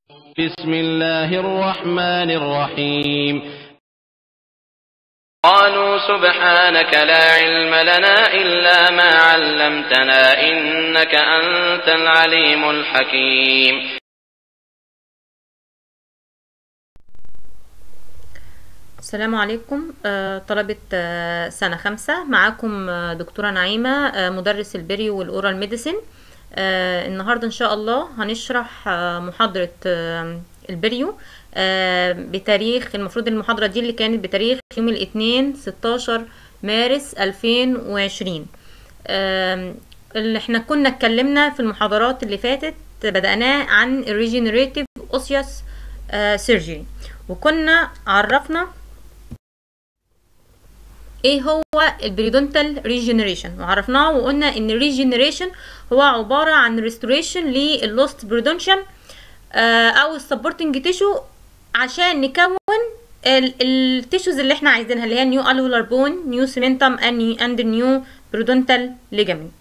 بسم الله الرحمن الرحيم قالوا سبحانك لا علم لنا إلا ما علمتنا إنك أنت العليم الحكيم السلام عليكم آه، طلبة آه، سنة خمسة معاكم آه، دكتورة نعيمة آه، مدرس البري والأورال ميديسين آه، النهاردة إن شاء الله هنشرح آه، محاضرة آه، البريو آه، بتاريخ المفروض المحاضرة دي اللي كانت بتاريخ يوم الاثنين 16 مارس 2020 آم، اللي احنا كنا اتكلمنا في المحاضرات اللي فاتت بدأناه عن الريجنريتيف اوسيوس سيرجري وكنا عرفنا ايه هو البريدونتال ريجنريشن وعرفناه وقلنا ان الريجنريشن هو عباره عن ريستوريشن للوست بريدونشم او السبورتنج تيشو عشان نكون التيشوز اللي احنا عايزينها اللي هي نيو الولار بون نيو سيمنتم اند نيو بريدونتال ليجامنت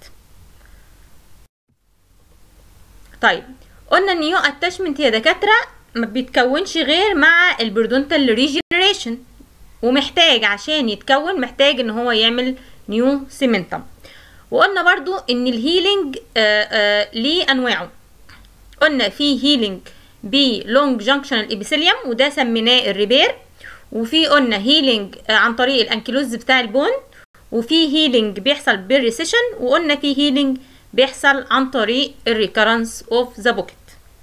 طيب قلنا النيو اتاشمنت يا دكاتره ما بيتكونش غير مع البريدونتال ريجنريشن ومحتاج عشان يتكون محتاج ان هو يعمل نيو سيمنتم وقلنا برضو ان الهيلينج آآ آآ ليه انواعه قلنا في هيلينج بلونج جانكشنال ابيثيليوم وده سميناه الريبير وفي قلنا هيلينج عن طريق الانكيلوز بتاع البون وفي هيلينج بيحصل بالريسيشن وقلنا في هيلينج بيحصل عن طريق الريكرنس اوف ذا بوكيت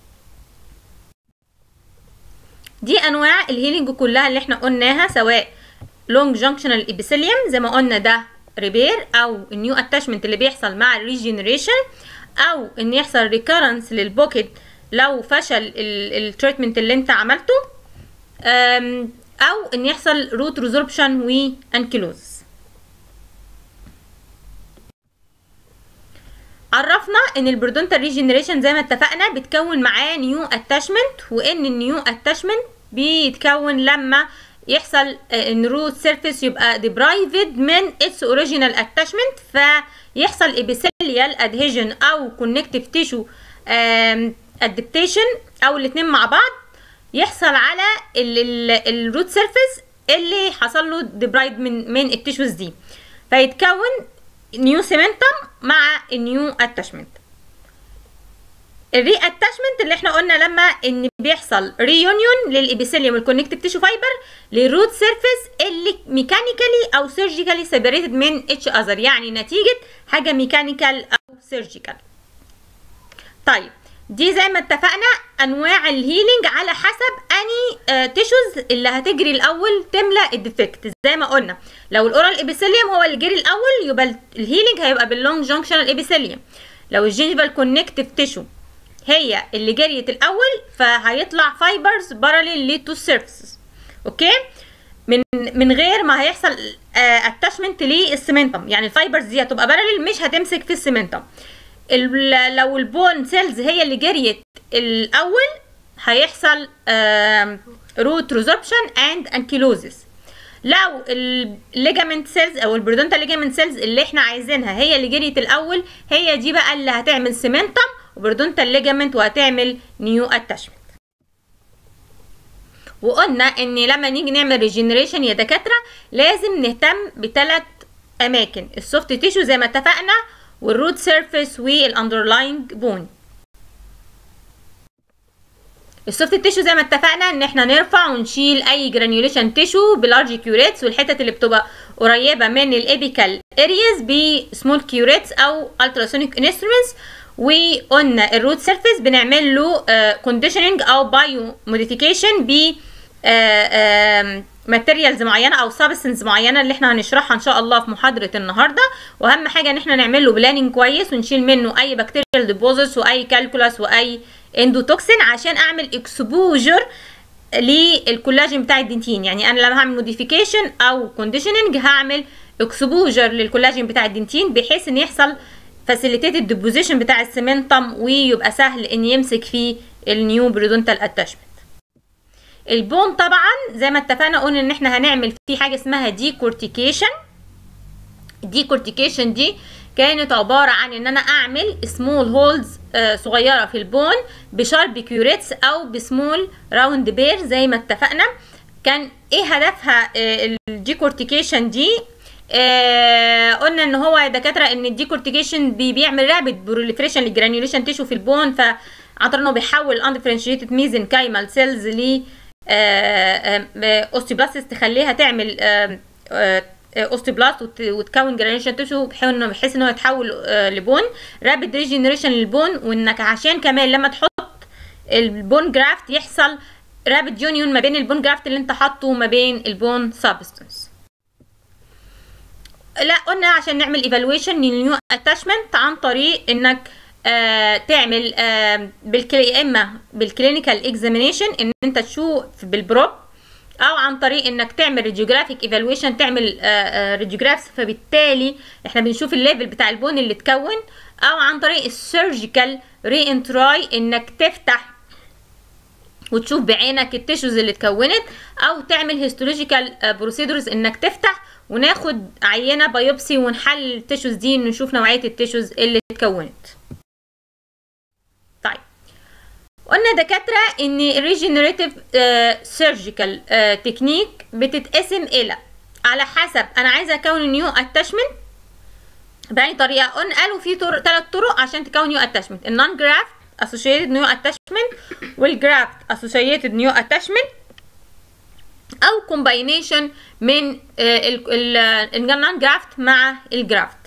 دي انواع الهيلينج كلها اللي احنا قلناها سواء لونج جانكشنال ابيثيليوم زي ما قلنا ده ريبير او النيو اتاشمنت اللي بيحصل مع الريجنريشن او ان يحصل ريكرنس للبوكيت لو فشل التريتمنت اللي انت عملته أم، او ان يحصل روت ريزوربشن وانكيلوز عرفنا ان البرودونتال ريجنريشن زي ما اتفقنا بتكون معاه نيو اتاشمنت وان النيو اتاشمنت بيتكون لما يحصل آه، ان روت سيرفيس يبقى ديبرايفد من اتس اوريجينال اتاشمنت فيحصل ابيثيليال ادهيجن او كونكتيف تيشو ادابتيشن او الاثنين مع بعض يحصل على الروت سيرفيس اللي حصل له ديبرايد من من التيشوز دي فيتكون نيو سيمنتم مع النيو اتاشمنت الري اتاشمنت اللي احنا قلنا لما ان بيحصل ريونيون للابيثيليوم الكونكتيف تيشو فايبر للروت سيرفيس اللي ميكانيكالي او سيرجيكالي سيبريتد من اتش اذر يعني نتيجه حاجه ميكانيكال او سيرجيكال طيب دي زي ما اتفقنا انواع الهيلينج على حسب اني تيشوز اللي هتجري الاول تملى الديفكت زي ما قلنا لو الاورال ابيثيليوم هو اللي جري الاول يبقى الهيلينج هيبقى باللونج جانكشنال ابيثيليوم لو الجينجيفال كونكتيف تيشو هي اللي جريت الاول فهيطلع فايبرز باراليل للتو سيرفيسز اوكي من من غير ما هيحصل اتاشمنت للسيمنتم يعني الفايبرز دي هتبقى باراليل مش هتمسك في السيمنتم ال- لو البون سيلز هي اللي جريت الاول هيحصل روت ريزوربشن اند انكيلوزيس لو الليجامنت سيلز او البرودونتال ليجامنت سيلز اللي احنا عايزينها هي اللي جريت الاول هي دي بقى اللي هتعمل سيمنتم وبرودونتال ليجامنت وهتعمل نيو اتاشمنت وقلنا ان لما نيجي نعمل ريجنريشن يا دكاتره لازم نهتم بثلاث اماكن السوفت تيشو زي ما اتفقنا والروت سيرفيس والاندرلاينج بون السوفت تيشو زي ما اتفقنا ان احنا نرفع ونشيل اي جرانيوليشن تيشو بلارج كيوريتس والحتت اللي بتبقى قريبه من الابيكال ارياز بسمول كيوريتس او التراسونيك انسترومنتس وقلنا الروت سيرفيس بنعمل له كونديشننج او بايو موديفيكيشن ب ماتيريالز معينه او سبستنس معينه اللي احنا هنشرحها ان شاء الله في محاضره النهارده واهم حاجه ان احنا نعمل له بلاننج كويس ونشيل منه اي بكتيريال ديبوزيتس واي كالكولاس واي اندوتوكسين عشان اعمل اكسبوجر للكولاجين بتاع الدنتين يعني انا لما هعمل موديفيكيشن او كونديشننج هعمل اكسبوجر للكولاجين بتاع الدنتين بحيث ان يحصل فاسيليتيتد ديبوزيشن بتاع السيمنتم ويبقى سهل ان يمسك فيه النيو بريدونتال اتاشمنت البون طبعا زي ما اتفقنا قلنا ان احنا هنعمل فيه حاجه اسمها دي كورتيكيشن دي كورتيكيشن دي كانت عباره عن ان انا اعمل سمول هولز صغيره في البون بشارب كيوريتس او بسمول راوند بير زي ما اتفقنا كان ايه هدفها آه، الديكورتيكيشن دي آه قلنا ان هو يا دكاتره ان الديكورتيكيشن بي بيعمل رابد بروليفريشن للجرانيوليشن تيشو في البون ف عن طريق انه بيحول اندفرنشيتد ميزن كايمال سيلز ل اوستيبلاستس تخليها تعمل آه، آه، اوستيبلاست وت- وتكون جرانيوليشن تيشو بحيث انه بحيث انه يتحول آه، لبون رابد ريجنريشن للبون وانك عشان كمان لما تحط البون جرافت يحصل رابد يونيون ما بين البون جرافت اللي انت حاطه وما بين البون سبستنس لا قلنا عشان نعمل ايفالويشن للنيو اتاشمنت عن طريق انك آه تعمل آه بالكلي يا اما بالكلينيكال اكزامينيشن ان انت تشوف بالبروب او عن طريق انك تعمل راديوجرافيك ايفالويشن تعمل راديوجرافس فبالتالي احنا بنشوف الليفل بتاع البون اللي اتكون او عن طريق السيرجيكال ري انتراي انك تفتح وتشوف بعينك التيشوز اللي اتكونت او تعمل هيستولوجيكال بروسيدورز انك تفتح وناخد عينه بايوبسي ونحلل التيشوز دي نشوف نوعيه التيشوز اللي اتكونت طيب قلنا دكاتره ان الريجنريتيف سيرجيكال تكنيك بتتقسم الى على حسب انا عايزه اكون نيو اتاشمنت بأي طريقه قلنا قالوا في طرق ثلاث طرق عشان تكون نيو اتاشمنت النون جرافت associated new attachment والجرافت associated new attachment او combination من النون جرافت مع الجرافت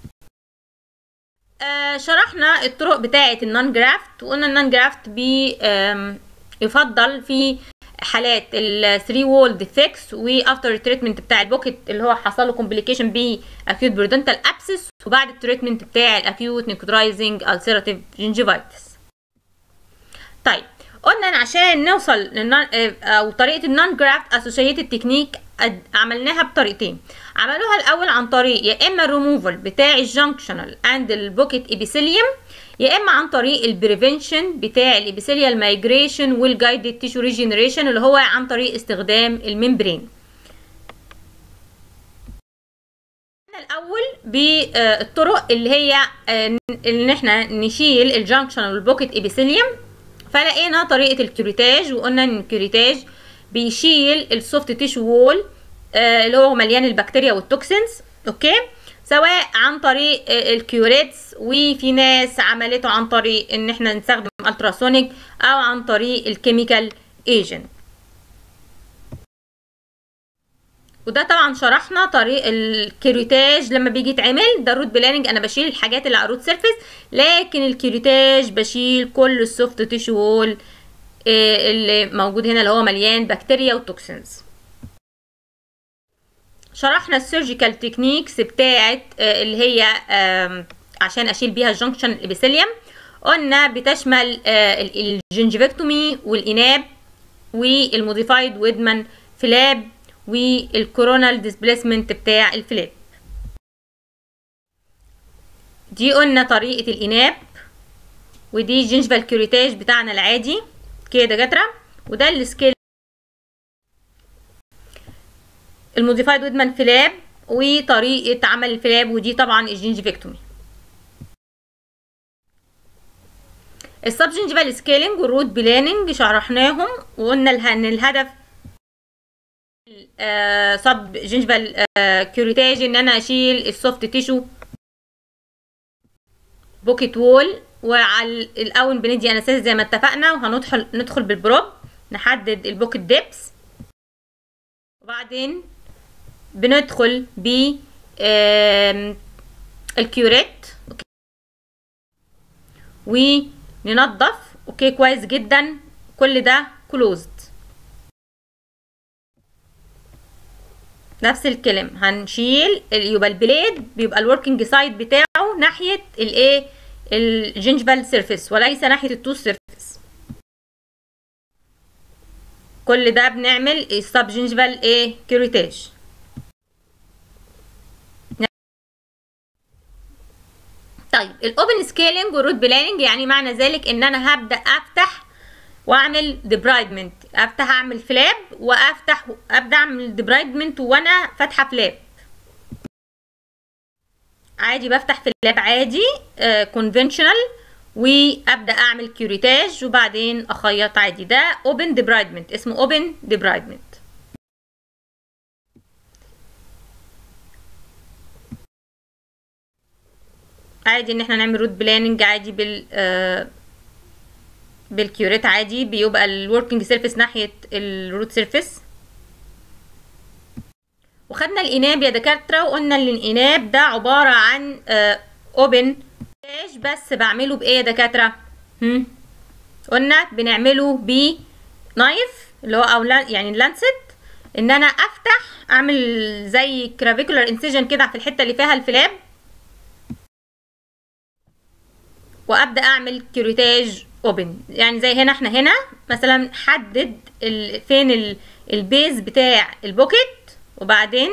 آه شرحنا الطرق بتاعه النون جرافت وقلنا النون جرافت بي آم، يفضل في حالات ال 3 وول ديفكس وافتر التريتمنت بتاع البوكيت اللي هو حصل له كومبليكيشن ب اكيوت بيردنتال ابسس وبعد التريتمنت بتاع الاكيوت نيكودرايزنج السيراتيف جنجيفايتس طيب قلنا إن عشان نوصل للنون او طريقه النون جرافت اسوشيتد تكنيك عملناها بطريقتين عملوها الاول عن طريق يا اما الريموفال بتاع الجنكشنال اند البوكيت ابيثيليوم يا اما عن طريق البريفنشن بتاع الابيثيليال مايجريشن والجايدد تيشو ريجنريشن اللي هو عن طريق استخدام الممبرين الاول بالطرق اللي هي آه، ان احنا نشيل الجنكشنال والبوكيت ابيثيليوم فلقينا طريقه الكيوريتاج وقلنا ان الكيوريتاج بيشيل السوفت تيشو وول آه، اللي هو مليان البكتيريا والتوكسينز اوكي سواء عن طريق آه، الكيوريتس وفي ناس عملته عن طريق ان احنا نستخدم التراسونيك او عن طريق الكيميكال ايجنت وده طبعا شرحنا طريق الكيروتاج لما بيجي يتعمل ده الروت بلاننج انا بشيل الحاجات اللي على الروت سيرفيس لكن الكيروتاج بشيل كل السوفت تيشو وول آه، اللي موجود هنا اللي هو مليان بكتيريا وتوكسينز شرحنا السيرجيكال تكنيكس بتاعت آه، اللي هي آم، عشان اشيل بيها الجنكشن الابيثيليوم قلنا بتشمل آه، ال- الجنجفكتومي والاناب والموديفايد ويدمان فلاب والكورونال ديسبليسمنت بتاع الفلاب دي قلنا طريقة الإناب ودي جينجفال كيوريتاج بتاعنا العادي كده دكاترة وده السكيل الموديفايد ويدمان فلاب وطريقة عمل الفلاب ودي طبعا الجينجفكتومي السبجنجفال سكيلينج والروت بلاننج شرحناهم وقلنا اله- ان الهدف آه سب جينجفال آه كيوريتاج ان انا اشيل السوفت تيشو بوكيت وول وعلى الاول بندي انستيزيا زي ما اتفقنا وهندخل ندخل بالبروب نحدد البوكيت ديبس وبعدين بندخل ب آم، الكيوريت أوكي. وننضف اوكي كويس جدا كل ده كلوزد نفس الكلام هنشيل ال- يبقى البليد بيبقى الوركينج سايد بتاعه ناحيه الايه الجنجفال سيرفيس وليس ناحيه التوث سيرفيس كل ده بنعمل السب جنجفال ايه كيوريتاج طيب الاوبن سكيلينج والروت بلاننج يعني معنى ذلك ان انا هبدا افتح واعمل ديبرايدمنت افتح اعمل فلاب وافتح ابدا اعمل ديبرايدمنت وانا فاتحه فلاب عادي بفتح في اللاب عادي كونفنشنال وابدا اعمل كيوريتاج وبعدين اخيط عادي ده اوبن ديبرايدمنت اسمه اوبن ديبرايدمنت عادي ان احنا نعمل روت بلاننج عادي بال آه بالكيوريت عادي بيبقى الوركينج سيرفيس ناحيه الروت سيرفيس وخدنا الاناب يا دكاتره وقلنا ان الاناب ده عباره عن اوبن آه بس بعمله بايه يا دكاتره هم قلنا بنعمله ب نايف اللي هو او يعني اللانست ان انا افتح اعمل زي كرافيكولار انسيجن كده في الحته اللي فيها الفلاب وابدا اعمل كيوريتاج اوبن يعني زي هنا احنا هنا مثلا حدد ال فين ال البيز بتاع البوكيت وبعدين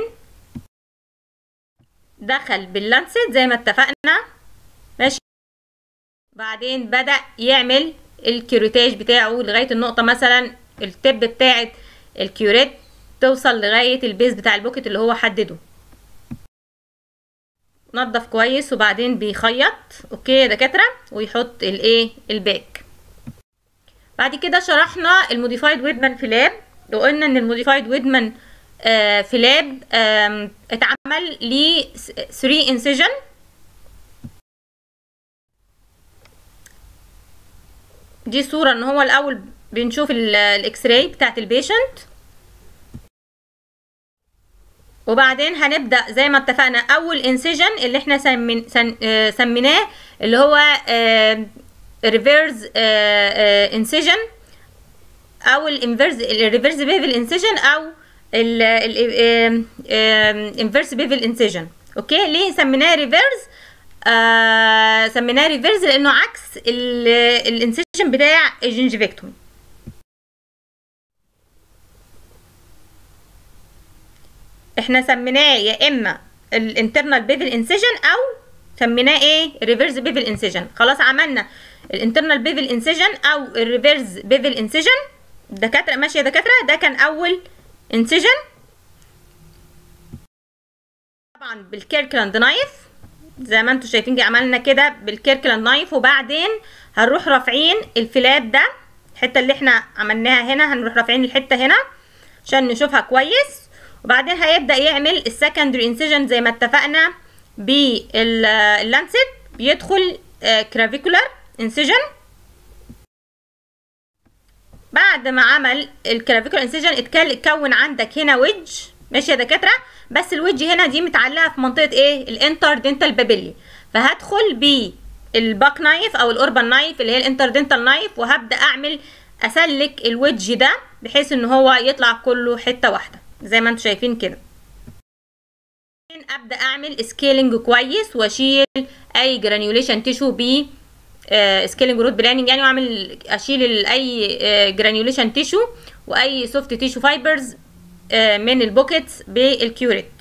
دخل باللانست زي ما اتفقنا ماشي بعدين بدا يعمل الكيوريتاج بتاعه لغايه النقطه مثلا التب بتاعه الكيوريت توصل لغايه البيز بتاع البوكيت اللي هو حدده نضف كويس وبعدين بيخيط اوكي يا دكاتره ويحط الايه الباك بعد كده شرحنا الموديفايد ويدمان في لاب وقلنا ان الموديفايد ويدمان آه في لاب آه اتعمل ل 3 انسيجن دي صورة ان هو الاول بنشوف الاكس راي بتاعت البيشنت وبعدين هنبدا زي ما اتفقنا اول انسيجن اللي احنا سمين سن آه سميناه اللي هو ريفيرز انسيجن او الانفيرز الريفيرز بيفل انسيجن او الانفيرس بيفل انسيجن اوكي ليه سميناه ريفيرز آه سميناه ريفيرز لانه عكس الانسيجن بتاع الجنجفيكتومي احنا سميناه يا اما الانترنال بيفل انسيجن او سميناه ايه ريفيرس بيفل انسيجن خلاص عملنا الانترنال بيفل انسيجن او الريفيرس بيفل انسيجن دكاتره ماشي يا دكاتره ده كان اول انسيجن طبعا بالكيركلاند نايف زي ما انتم شايفين دي عملنا كده بالكيركلاند نايف وبعدين هنروح رافعين الفلاب ده الحته اللي احنا عملناها هنا هنروح رافعين الحته هنا عشان نشوفها كويس وبعدين هيبدا يعمل السكندري انسيجن زي ما اتفقنا باللانست بيدخل كرافيكولار انسيجن بعد ما عمل الكرافيكولار انسيجن اتكون عندك هنا ويدج ماشي يا دكاتره بس الويدج هنا دي متعلقه في منطقه ايه الانتر دنتال بابيلي فهدخل بالباك نايف او الاوربان نايف اللي هي الانتر دنتال نايف وهبدا اعمل اسلك الويدج ده بحيث ان هو يطلع كله حته واحده زي ما انتم شايفين كده ابدا اعمل سكيلنج كويس واشيل اي جرانيوليشن تيشو ب سكيلنج روت بلاننج يعني واعمل اشيل اي جرانيوليشن تيشو واي سوفت تيشو فايبرز من البوكيتس بالكيوريت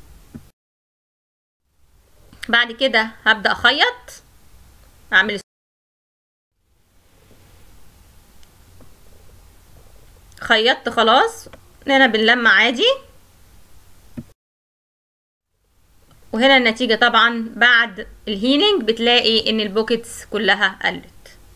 بعد كده هبدا اخيط اعمل خيطت خلاص هنا بنلمع عادي وهنا النتيجة طبعا بعد الهيلينج بتلاقي ان البوكيتس كلها قلت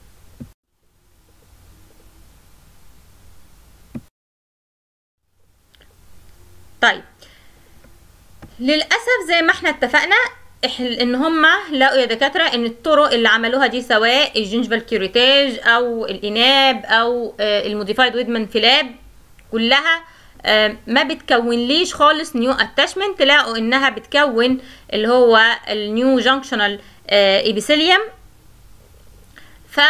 طيب للأسف زي ما احنا اتفقنا ان هما لقوا يا دكاترة ان الطرق اللي عملوها دي سواء الجنجفال كيوريتاج او الاناب او الموديفايد ويدمان فلاب كلها ما بتكونليش خالص نيو اتاشمنت لقوا انها بتكون اللي هو النيو جانكشنال ايبيثيليوم ف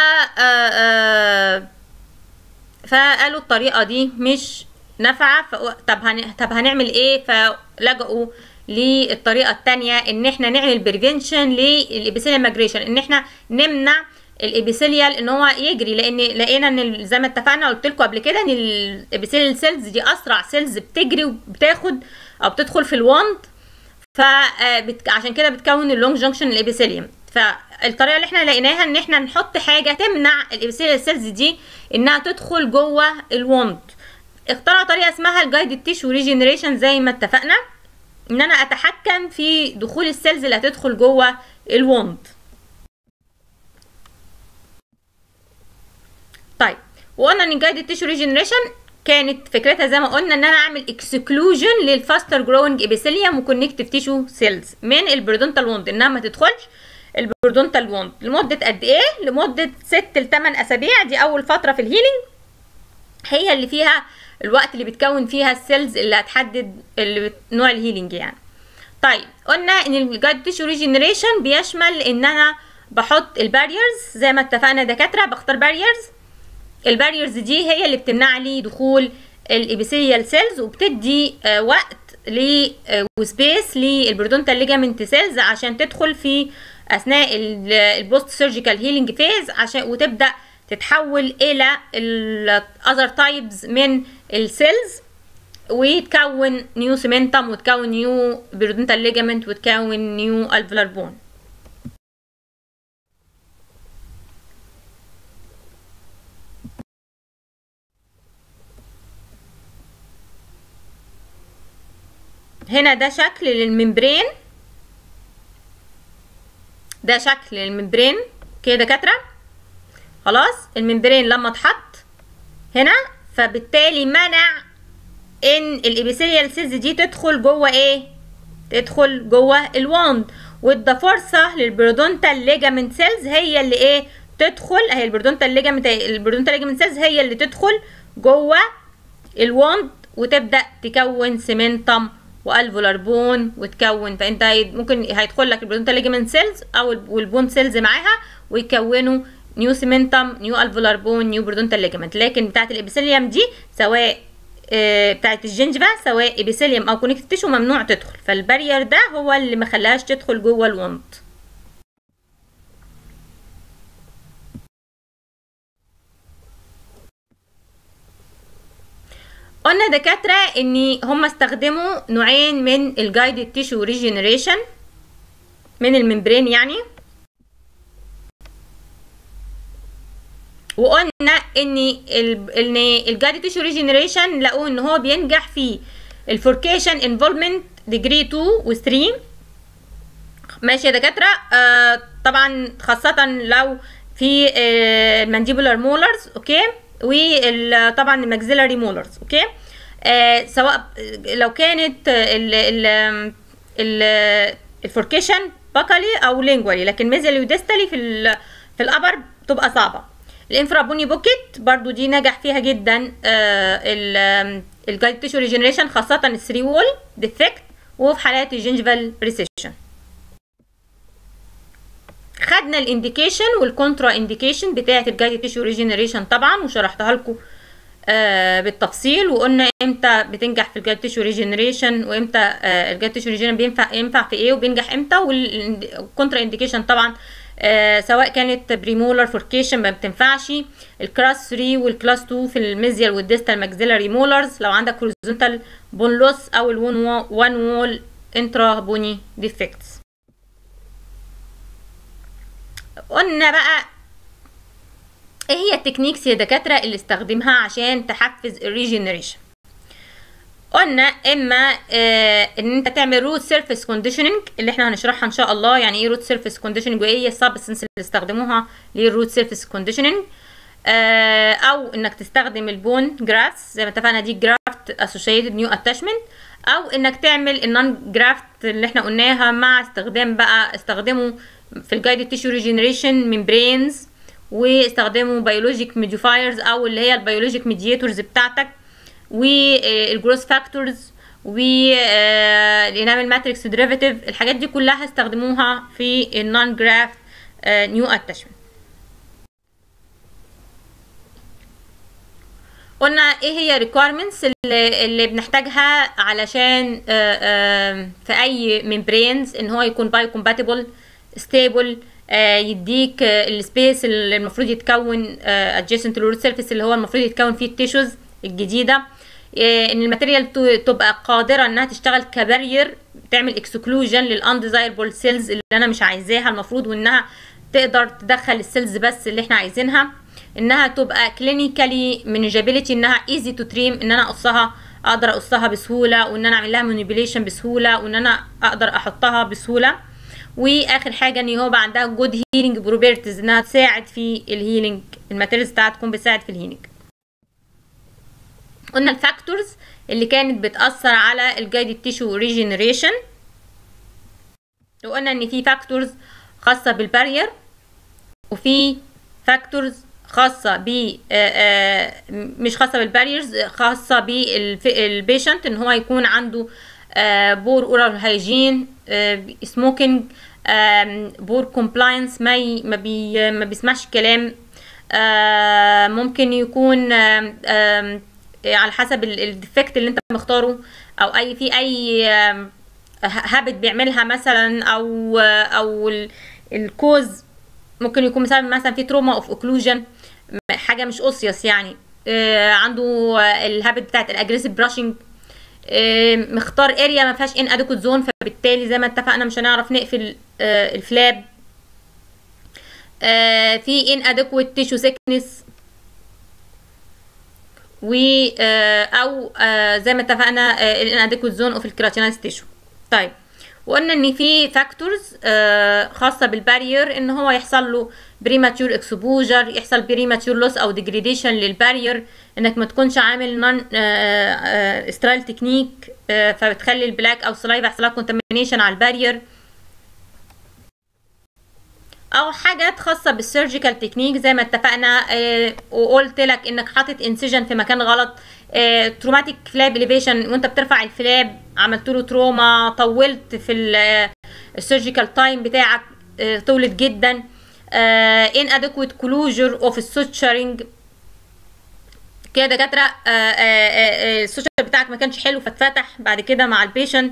فقالوا الطريقه دي مش نافعه طب هن... طب هنعمل ايه فلجأوا للطريقه الثانيه ان احنا نعمل بريفنشن للابيثيليوم ماجريشن ان احنا نمنع الابيثيليال ان هو يجري لان لقينا ان زي ما اتفقنا قلت لكم قبل كده ان الابيثيليال سيلز دي اسرع سيلز بتجري وبتاخد او بتدخل في الواند فعشان كده بتكون اللونج جانكشن الابيثيليوم فالطريقه اللي احنا لقيناها ان احنا نحط حاجه تمنع الابيثيليال سيلز دي انها تدخل جوه الواند اخترعوا طريقه اسمها الجايدد تيشو ريجنريشن زي ما اتفقنا ان انا اتحكم في دخول السيلز اللي هتدخل جوه الوند طيب وقلنا ان جايد تيشو ريجنريشن كانت فكرتها زي ما قلنا ان انا اعمل اكسكلوجن للفاستر جروينج ابيثيليوم وكونكتيف تيشو سيلز من البرودونتال ووند انها ما تدخلش البرودونتال ووند لمده قد ايه لمده 6 ل 8 اسابيع دي اول فتره في الهيلينج هي اللي فيها الوقت اللي بتكون فيها السيلز اللي هتحدد اللي بت... نوع الهيلينج يعني طيب قلنا ان الجاد تيشو ريجنريشن بيشمل ان انا بحط الباريرز زي ما اتفقنا دكاتره بختار باريرز الباريرز دي هي اللي بتمنع لي دخول الابيثيليال سيلز وبتدي آه وقت ل آه وسبيس للبرودونتال ليجامنت سيلز عشان تدخل في اثناء البوست سيرجيكال هيلينج فيز عشان وتبدا تتحول الى الاذر تايبز من السيلز وتكون نيو سيمنتم وتكون نيو بيرودنتال ليجامنت وتكون نيو الفلر بون هنا ده شكل للممبرين ده شكل للممبرين كده دكاتره خلاص الممبرين لما اتحط هنا فبالتالي منع ان الابيثيليال سيلز دي تدخل جوه ايه تدخل جوه الواند وادى فرصه للبرودونتال ليجامنت سيلز هي اللي ايه تدخل اهي البرودونتال ليجامنت البرودونتال ليجامنت سيلز هي اللي تدخل جوه الواند وتبدا تكون سيمنتم والفولار بون وتكون فانت ممكن هيدخل لك البرودونتال ليجامنت سيلز او والبون سيلز معاها ويكونوا نيو سيمنتم نيو الفولار بون نيو برودونتال ليجامنت لكن بتاعت الابيثيليوم دي سواء آه بتاعت الجنجفة سواء ابيثيليوم او كونكتيف تيشو ممنوع تدخل فالبارير ده هو اللي ما خلاهاش تدخل جوه الوند قلنا دكاترة ان هم استخدموا نوعين من الجايدد تيشو ريجنريشن من الممبرين يعني وقلنا ان ال ان الجايدد تيشو ريجنريشن لقوه ان هو بينجح في الفوركيشن انفولمنت ديجري 2 و 3 ماشي يا دكاتره آه طبعا خاصه لو في المانديبولار مولرز اوكي وطبعا الماكسيلاري مولرز اوكي آه سواء لو كانت ال ال ال الفوركيشن بقلي او لينجوالي لكن ميزيالي وديستالي في ال في الابر بتبقى صعبه الانفرابوني بوكيت برضو دي نجح فيها جدا آه الجايد تيشو ريجنريشن خاصه الثري وول ديفكت وفي حالات الجنجفال ريسيشن خدنا الانديكيشن والكونترا انديكيشن بتاعه الجايد تيشو ريجنريشن طبعا وشرحتها لكم آه بالتفصيل وقلنا امتى بتنجح في الجايد تيشو ريجنريشن وامتى آه الجايد تيشو ريجنريشن بينفع ينفع في ايه وبينجح امتى والكونترا انديكيشن طبعا آه سواء كانت بريمولر فوركيشن ما بتنفعش الكلاس 3 والكلاس 2 في الميزيال والديستال ماكسيلاري مولرز لو عندك هوريزونتال بون لوس او الون وان وول انترا بوني ديفكتس قلنا بقى ايه هي التكنيكس يا دكاتره اللي استخدمها عشان تحفز الريجنريشن قلنا اما آه ان انت تعمل روت سيرفيس كونديشننج اللي احنا هنشرحها ان شاء الله يعني ايه روت سيرفيس كونديشننج وايه هي السبستنس اللي استخدموها للروت سيرفيس كونديشننج آه او انك تستخدم البون جرافتس زي ما اتفقنا دي جرافت اسوشيتد نيو اتاشمنت او انك تعمل النون جرافت اللي احنا قلناها مع استخدام بقى استخدموا في الجايد تيشو ريجنريشن ميمبرينز واستخدموا بيولوجيك ميديفايرز او اللي هي البيولوجيك ميدياتورز بتاعتك والجروس فاكتورز والانامل ماتريكس ديريفاتيف الحاجات دي كلها استخدموها في النون جرافت نيو اتاشمنت قلنا ايه هي requirements اللي, اللي بنحتاجها علشان في اي ممبرينز ان هو يكون بايو كومباتبل ستيبل يديك السبيس اللي المفروض يتكون adjacent to root surface اللي هو المفروض يتكون فيه التيشوز الجديده ان الماتيريال تبقى قادره انها تشتغل كبارير تعمل اكسكلوجن للانديزايربل سيلز اللي انا مش عايزاها المفروض وانها تقدر تدخل السيلز بس اللي احنا عايزينها انها تبقى كلينيكالي مانجابيلتي انها ايزي تو تريم ان انا اقصها اقدر اقصها بسهوله وان انا اعمل لها مانيبيوليشن بسهوله وان انا اقدر احطها بسهوله واخر حاجه ان هو بقى عندها جود هيلينج بروبرتيز انها تساعد في الهيلينج الماتيريالز بتاعتها تكون بتساعد في الهيلينج قلنا الفاكتورز اللي كانت بتاثر على الجايدد تيشو ريجنريشن وقلنا ان في فاكتورز خاصه بالبارير وفي فاكتورز خاصة ب مش خاصة بالباريرز خاصة بالبيشنت ان هو يكون عنده بور اورال هايجين سموكينج بور كومبلاينس ما ي- ما, بي ما بيسمعش الكلام آه، ممكن يكون آم، آم، على حسب الديفكت اللي انت مختاره او اي في اي هابت بيعملها مثلا او او الكوز ممكن يكون مثلا مثلا في تروما اوف اوكلوجن حاجه مش اوسيوس يعني آه، عنده الهابت بتاعت الاجريسيف براشنج مختار اريا ما فيهاش ان ادكوت زون فبالتالي زي ما اتفقنا مش هنعرف نقفل آه، الفلاب آه، في ان ادكوت تيشو سيكنس و آه، او آه، زي ما اتفقنا الان ادكوت زون اوف الكراتينايز تيشو طيب وقلنا ان في فاكتورز خاصه بالبارير ان هو يحصل له بريماتور اكسبوجر يحصل بريماتور لوس او ديجريديشن للبارير انك ما تكونش عامل نون استرايل تكنيك فبتخلي البلاك او السلايفا يحصل لها كونتامينيشن على البارير او حاجات خاصه بالسيرجيكال تكنيك زي ما اتفقنا آه، وقلت لك انك حاطط انسجن في مكان غلط تروماتيك فلاب اليفيشن وانت بترفع الفلاب عملت له تروما طولت في السيرجيكال تايم بتاعك آه، طولت جدا ان ادكويت كلوجر اوف السوتشرنج كده دكاتره السوتشر بتاعك ما كانش حلو فاتفتح بعد كده مع البيشنت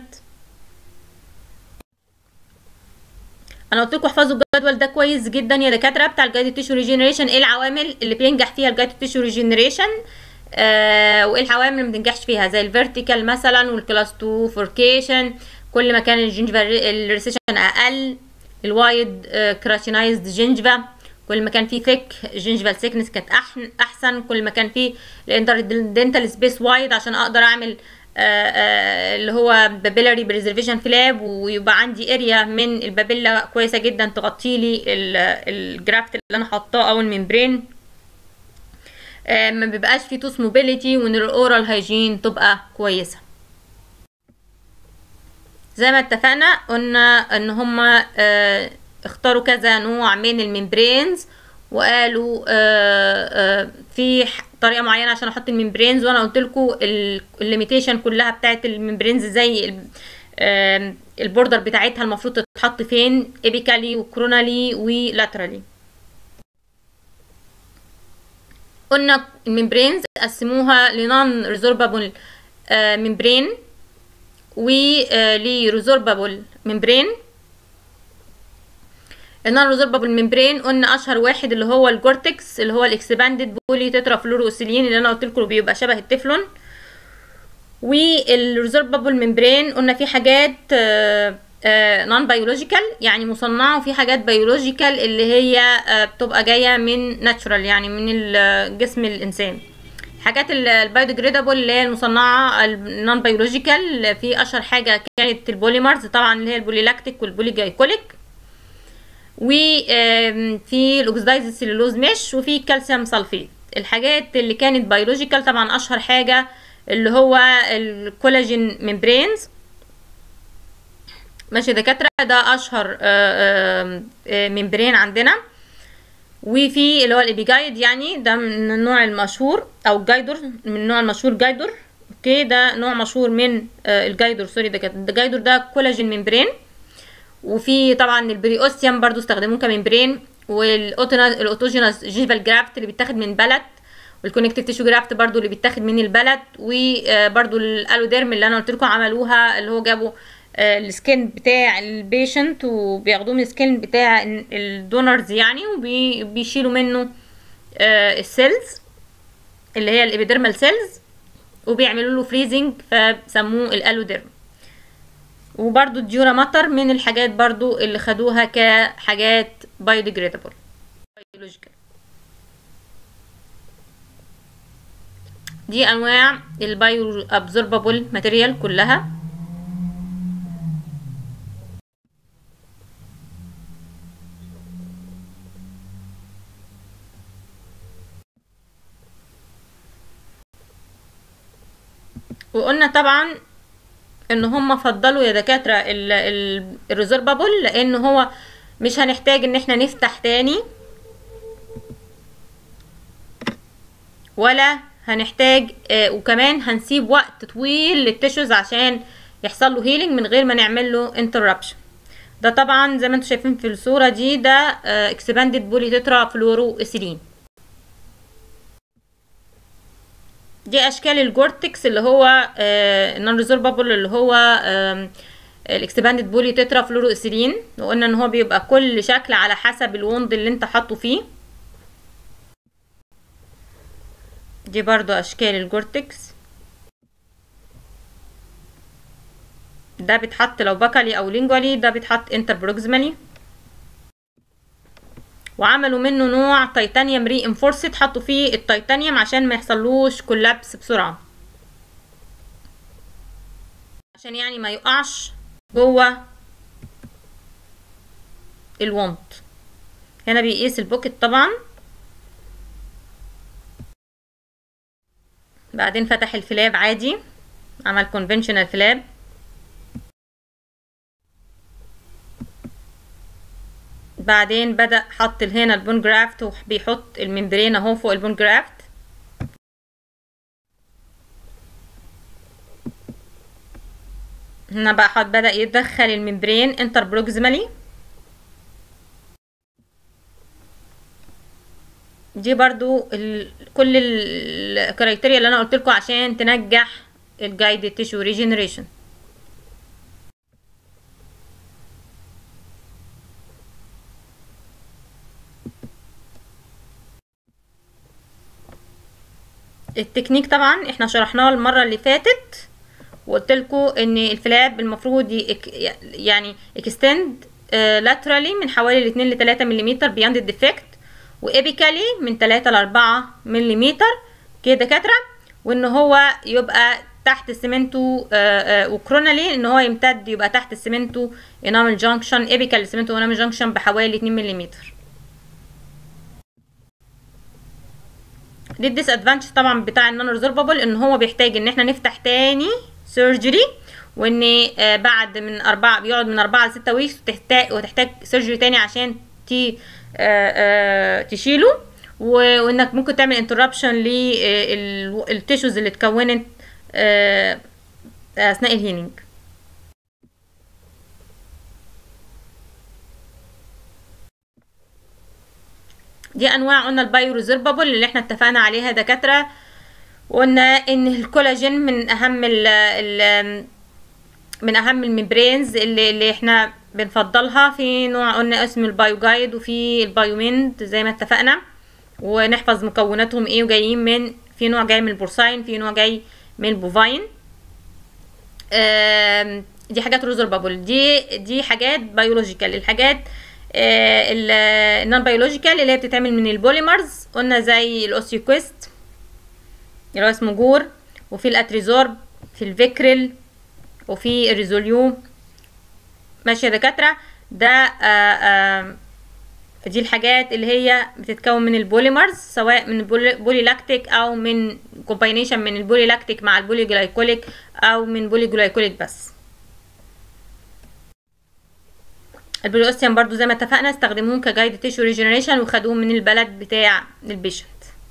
انا قلت لكم احفظوا الجدول ده كويس جدا يا دكاتره بتاع الجايد تيشو ريجنريشن ايه العوامل اللي بينجح فيها الجايد تيشو ريجنريشن آه وايه العوامل اللي ما بتنجحش فيها زي الفيرتيكال مثلا والكلاس 2 فوركيشن كل ما كان الجنجفا الريسيشن اقل الوايد كراتينايزد جنجفا كل ما كان في ثيك جنجفال سيكنس كانت أحن احسن كل ما كان في الانتردنتال سبيس وايد عشان اقدر اعمل آه، آه، اللي هو بابيلاري بريزرفيشن فلاب ويبقى عندي اريا من البابيلا كويسه جدا تغطي لي الجرافت اللي انا حاطاه او الممبرين آه، ما بيبقاش في توس موبيليتي وان الاورال هايجين تبقى كويسه زي ما اتفقنا قلنا ان هما آه، اختاروا كذا نوع من الممبرينز وقالوا آه، آه، في ح- طريقه معينه عشان احط الممبرينز وانا قلت لكم الليميتيشن كلها بتاعت الممبرينز زي ال- آم، البوردر بتاعتها المفروض تتحط فين ايبيكالي وكرونالي ولاترالي قلنا الممبرينز قسموها لنون ريزوربابل ممبرين ولريزوربابل ممبرين النون ريزوربابل ممبرين قلنا اشهر واحد اللي هو الجورتكس اللي هو الاكسباندد بولي تترا فلوروسيلين اللي انا قلت لكم بيبقى شبه التeflon والريزوربابل ممبرين قلنا في حاجات نون بيولوجيكال يعني مصنعه وفي حاجات بيولوجيكال اللي هي آه، بتبقى جايه من ناتشورال يعني من ال- جسم الانسان حاجات البايوديجريدابل اللي هي المصنعه النون بيولوجيكال في اشهر حاجه كانت البوليمرز طبعا اللي هي البوليلاكتيك والبوليجايكوليك وفي الاوكسدايز سيلولوز مش وفي كالسيوم سلفيت الحاجات اللي كانت بيولوجيكال طبعا اشهر حاجه اللي هو الكولاجين ممبرينز ماشي دكاتره ده اشهر آه، آه، آه، ممبرين عندنا وفي اللي هو الابيجايد يعني ده من النوع المشهور او جايدور من النوع المشهور جايدور اوكي ده نوع مشهور من آه، الجايدور سوري ده كان- ده جايدور ده كولاجين ممبرين وفي طبعا البريوستيوم برضو استخدموه كممبرين والاوتوجينوس جينفال جرافت اللي بيتاخد من بلد والكونكتيف تيشو جرافت برضو اللي بيتاخد من البلد وبرضو الالوديرم اللي انا قلت لكم عملوها اللي هو جابوا آه، السكين بتاع البيشنت وبياخدوه من السكين بتاع الدونرز يعني وبيشيلوا منه آه، السيلز اللي هي الابيديرمال سيلز وبيعملوا له فريزنج فسموه الالوديرم وبرضو الديورا ماتر من الحاجات برضو اللي خدوها كحاجات biodegradable biological دي انواع البايو ابزوربابل ماتيريال كلها وقلنا طبعا ان هم فضلوا يا دكاتره الريزربابل لان هو مش هنحتاج ان احنا نفتح تاني ولا هنحتاج آه وكمان هنسيب وقت طويل للتشوز عشان يحصل له هيلينج من غير ما نعمل له انتربشن ده طبعا زي ما انتم شايفين في الصوره دي ده اكسباندد بولي تترا فلورو اسيلين دي اشكال الجورتكس اللي هو النون ريزوربابل اللي هو الاكسباندد بولي تترا فلورو اسيلين وقلنا ان هو بيبقى كل شكل على حسب الوند اللي انت حاطه فيه دي برضو اشكال الجورتكس ده بيتحط لو بكالي او لينجوالي ده بيتحط انتربروكسمالي وعملوا منه نوع تيتانيوم ري انفورسد حطوا فيه التيتانيوم عشان ما يحصلوش كولابس بسرعه عشان يعني ما يقعش جوه الوند هنا بيقيس البوكت طبعا بعدين فتح الفلاب عادي عمل كونفنشنال فلاب بعدين بدأ حط هنا البون جرافت وبيحط الممبرين اهو فوق البون جرافت هنا بقى حط بدأ يدخل الممبرين انتربروكسمالي دي برضو ال... كل الكرايتيريا اللي انا قلت لكم عشان تنجح الجايد تيشو ريجنريشن التكنيك طبعا احنا شرحناه المره اللي فاتت وقلت لكم ان الفلاب المفروض يعني اكستند لاترالي من حوالي 2 ل 3 ملم بياند الديفكت وابيكالي من 3 ل 4 ملم كده دكاتره وان هو يبقى تحت السمنتو وكرونالي ان هو يمتد يبقى تحت السمنتو انامل جانكشن ابيكال سمنتو انامل جانكشن بحوالي 2 ملم دي الديس ادفانتج طبعا بتاع النون ريزوربابل ان هو بيحتاج ان احنا نفتح تاني سيرجري وان بعد من اربعة بيقعد من اربعة لستة ويكس وتحتاج وتحتاج سيرجري تاني عشان تي تشيله وانك ممكن تعمل انتربشن للتيشوز اللي اتكونت اثناء الهيلينج دي انواع قلنا البايو ريزربابل اللي احنا اتفقنا عليها دكاتره وقلنا ان الكولاجين من اهم ال ال من اهم الممبرينز اللي, اللي احنا بنفضلها في نوع قلنا اسمه البايو جايد وفي البايوميند زي ما اتفقنا ونحفظ مكوناتهم ايه وجايين من في نوع جاي من البورساين في نوع جاي من البوفاين دي حاجات ريزربابل دي دي حاجات بيولوجيكال الحاجات النون بيولوجيكال اللي هي بتتعمل من البوليمرز قلنا زي الاوسيوكويست اللي هو اسمه جور وفي الاتريزورب في الفيكريل وفي الريزوليوم ماشي يا دكاتره ده آآ آآ دي الحاجات اللي هي بتتكون من البوليمرز سواء من بولي لاكتيك او من كومباينيشن من البولي لاكتيك مع البولي جلايكوليك او من بولي جلايكوليك بس البوليوستيوم برضو زي ما اتفقنا استخدموهم كجايد تيشو ريجنريشن وخدوهم من البلد بتاع البيشنت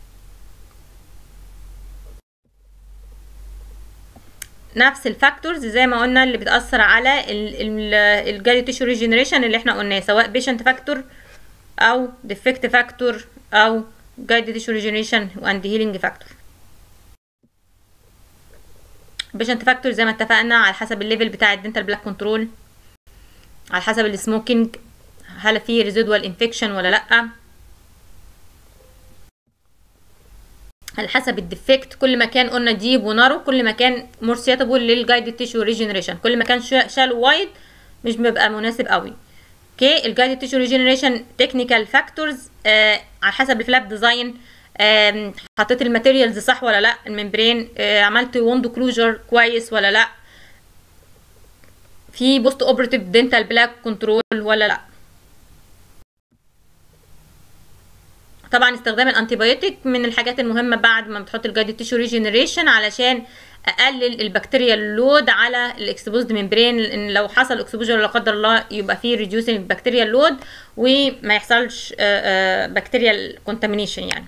نفس الفاكتورز زي ما قلنا اللي بتأثر على الجايد تيشو ريجنريشن اللي احنا قلناه سواء بيشنت فاكتور او ديفكت فاكتور او جايد تيشو ريجنريشن واند هيلينج فاكتور بيشنت فاكتور زي ما اتفقنا على حسب الليفل بتاع الدنتال بلاك كنترول على حسب السموكينج هل في ريزيدوال انفكشن ولا لا على حسب الديفكت كل ما كان قلنا ديب ونارو كل ما كان مور سيتابل للجايد تيشو ريجنريشن كل ما كان شالو وايد مش بيبقى مناسب قوي اوكي الجايد تيشو ريجنريشن تكنيكال فاكتورز على حسب الفلاب ديزاين آم، حطيت الماتيريالز صح ولا لا الممبرين آه، عملت ووند كلوجر كويس ولا لا في بوست اوبراتيف دنتال بلاك كنترول ولا لا طبعا استخدام الانتيبيوتيك من الحاجات المهمه بعد ما بتحط الجايد تيشو ريجنريشن علشان اقلل البكتيريا اللود على الاكسبوزد ممبرين ان لو حصل اكسبوجر لا قدر الله يبقى فيه ريديوسنج بكتيريا اللود وما يحصلش بكتيريا كونتامينيشن يعني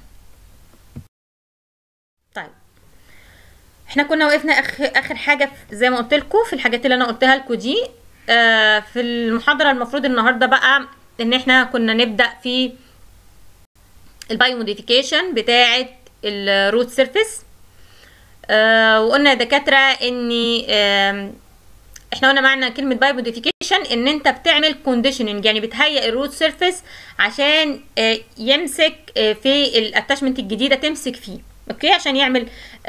طيب احنا كنا وقفنا اخر اخر حاجه في- زي ما قلت لكم في الحاجات اللي انا قلتها لكم دي آه، في المحاضره المفروض النهارده بقى ان احنا كنا نبدا في البايو موديفيكيشن بتاعه الروت سيرفيس آه وقلنا يا دكاتره ان آم، احنا قلنا معنى كلمه بايو موديفيكيشن ان انت بتعمل كونديشننج يعني بتهيئ الروت سيرفيس عشان آه يمسك آه في الاتاشمنت الجديده تمسك فيه اوكي عشان يعمل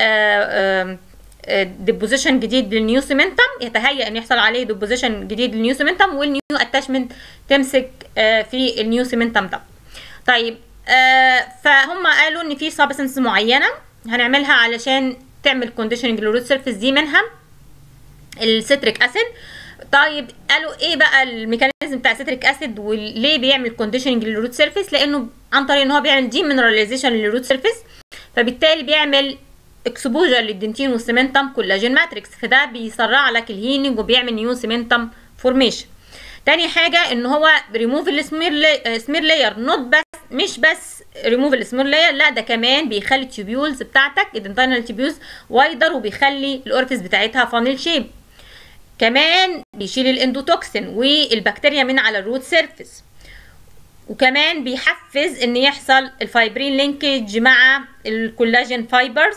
ديبوزيشن جديد للنيو سيمنتم يتهيأ ان يحصل عليه ديبوزيشن جديد للنيو سيمنتم والنيو اتاشمنت تمسك آه في النيو سيمنتم ده طيب آه فهم قالوا ان في سبستنس معينه هنعملها علشان تعمل كونديشننج للروت سيرفيس دي منها السيتريك اسيد طيب قالوا ايه بقى الميكانيزم بتاع السيتريك اسيد وليه بيعمل كونديشننج للروت سيرفيس لانه عن طريق ان هو بيعمل دي مينراليزيشن للروت سيرفيس فبالتالي بيعمل اكسبوجر للدنتين والسيمنتم كولاجين ماتريكس فده بيسرع لك الهيلينج وبيعمل نيو سيمنتم فورميشن تاني حاجة ان هو ريموف السمير لي... سمير لاير نوت بس مش بس ريموف السمير لاير لا ده كمان بيخلي التيوبيولز بتاعتك الدنتينال تيوبيولز وايدر وبيخلي الاورفيس بتاعتها فانل شيب كمان بيشيل الاندوتوكسين والبكتيريا من على الروت سيرفيس وكمان بيحفز ان يحصل الفايبرين لينكج مع الكولاجين فايبرز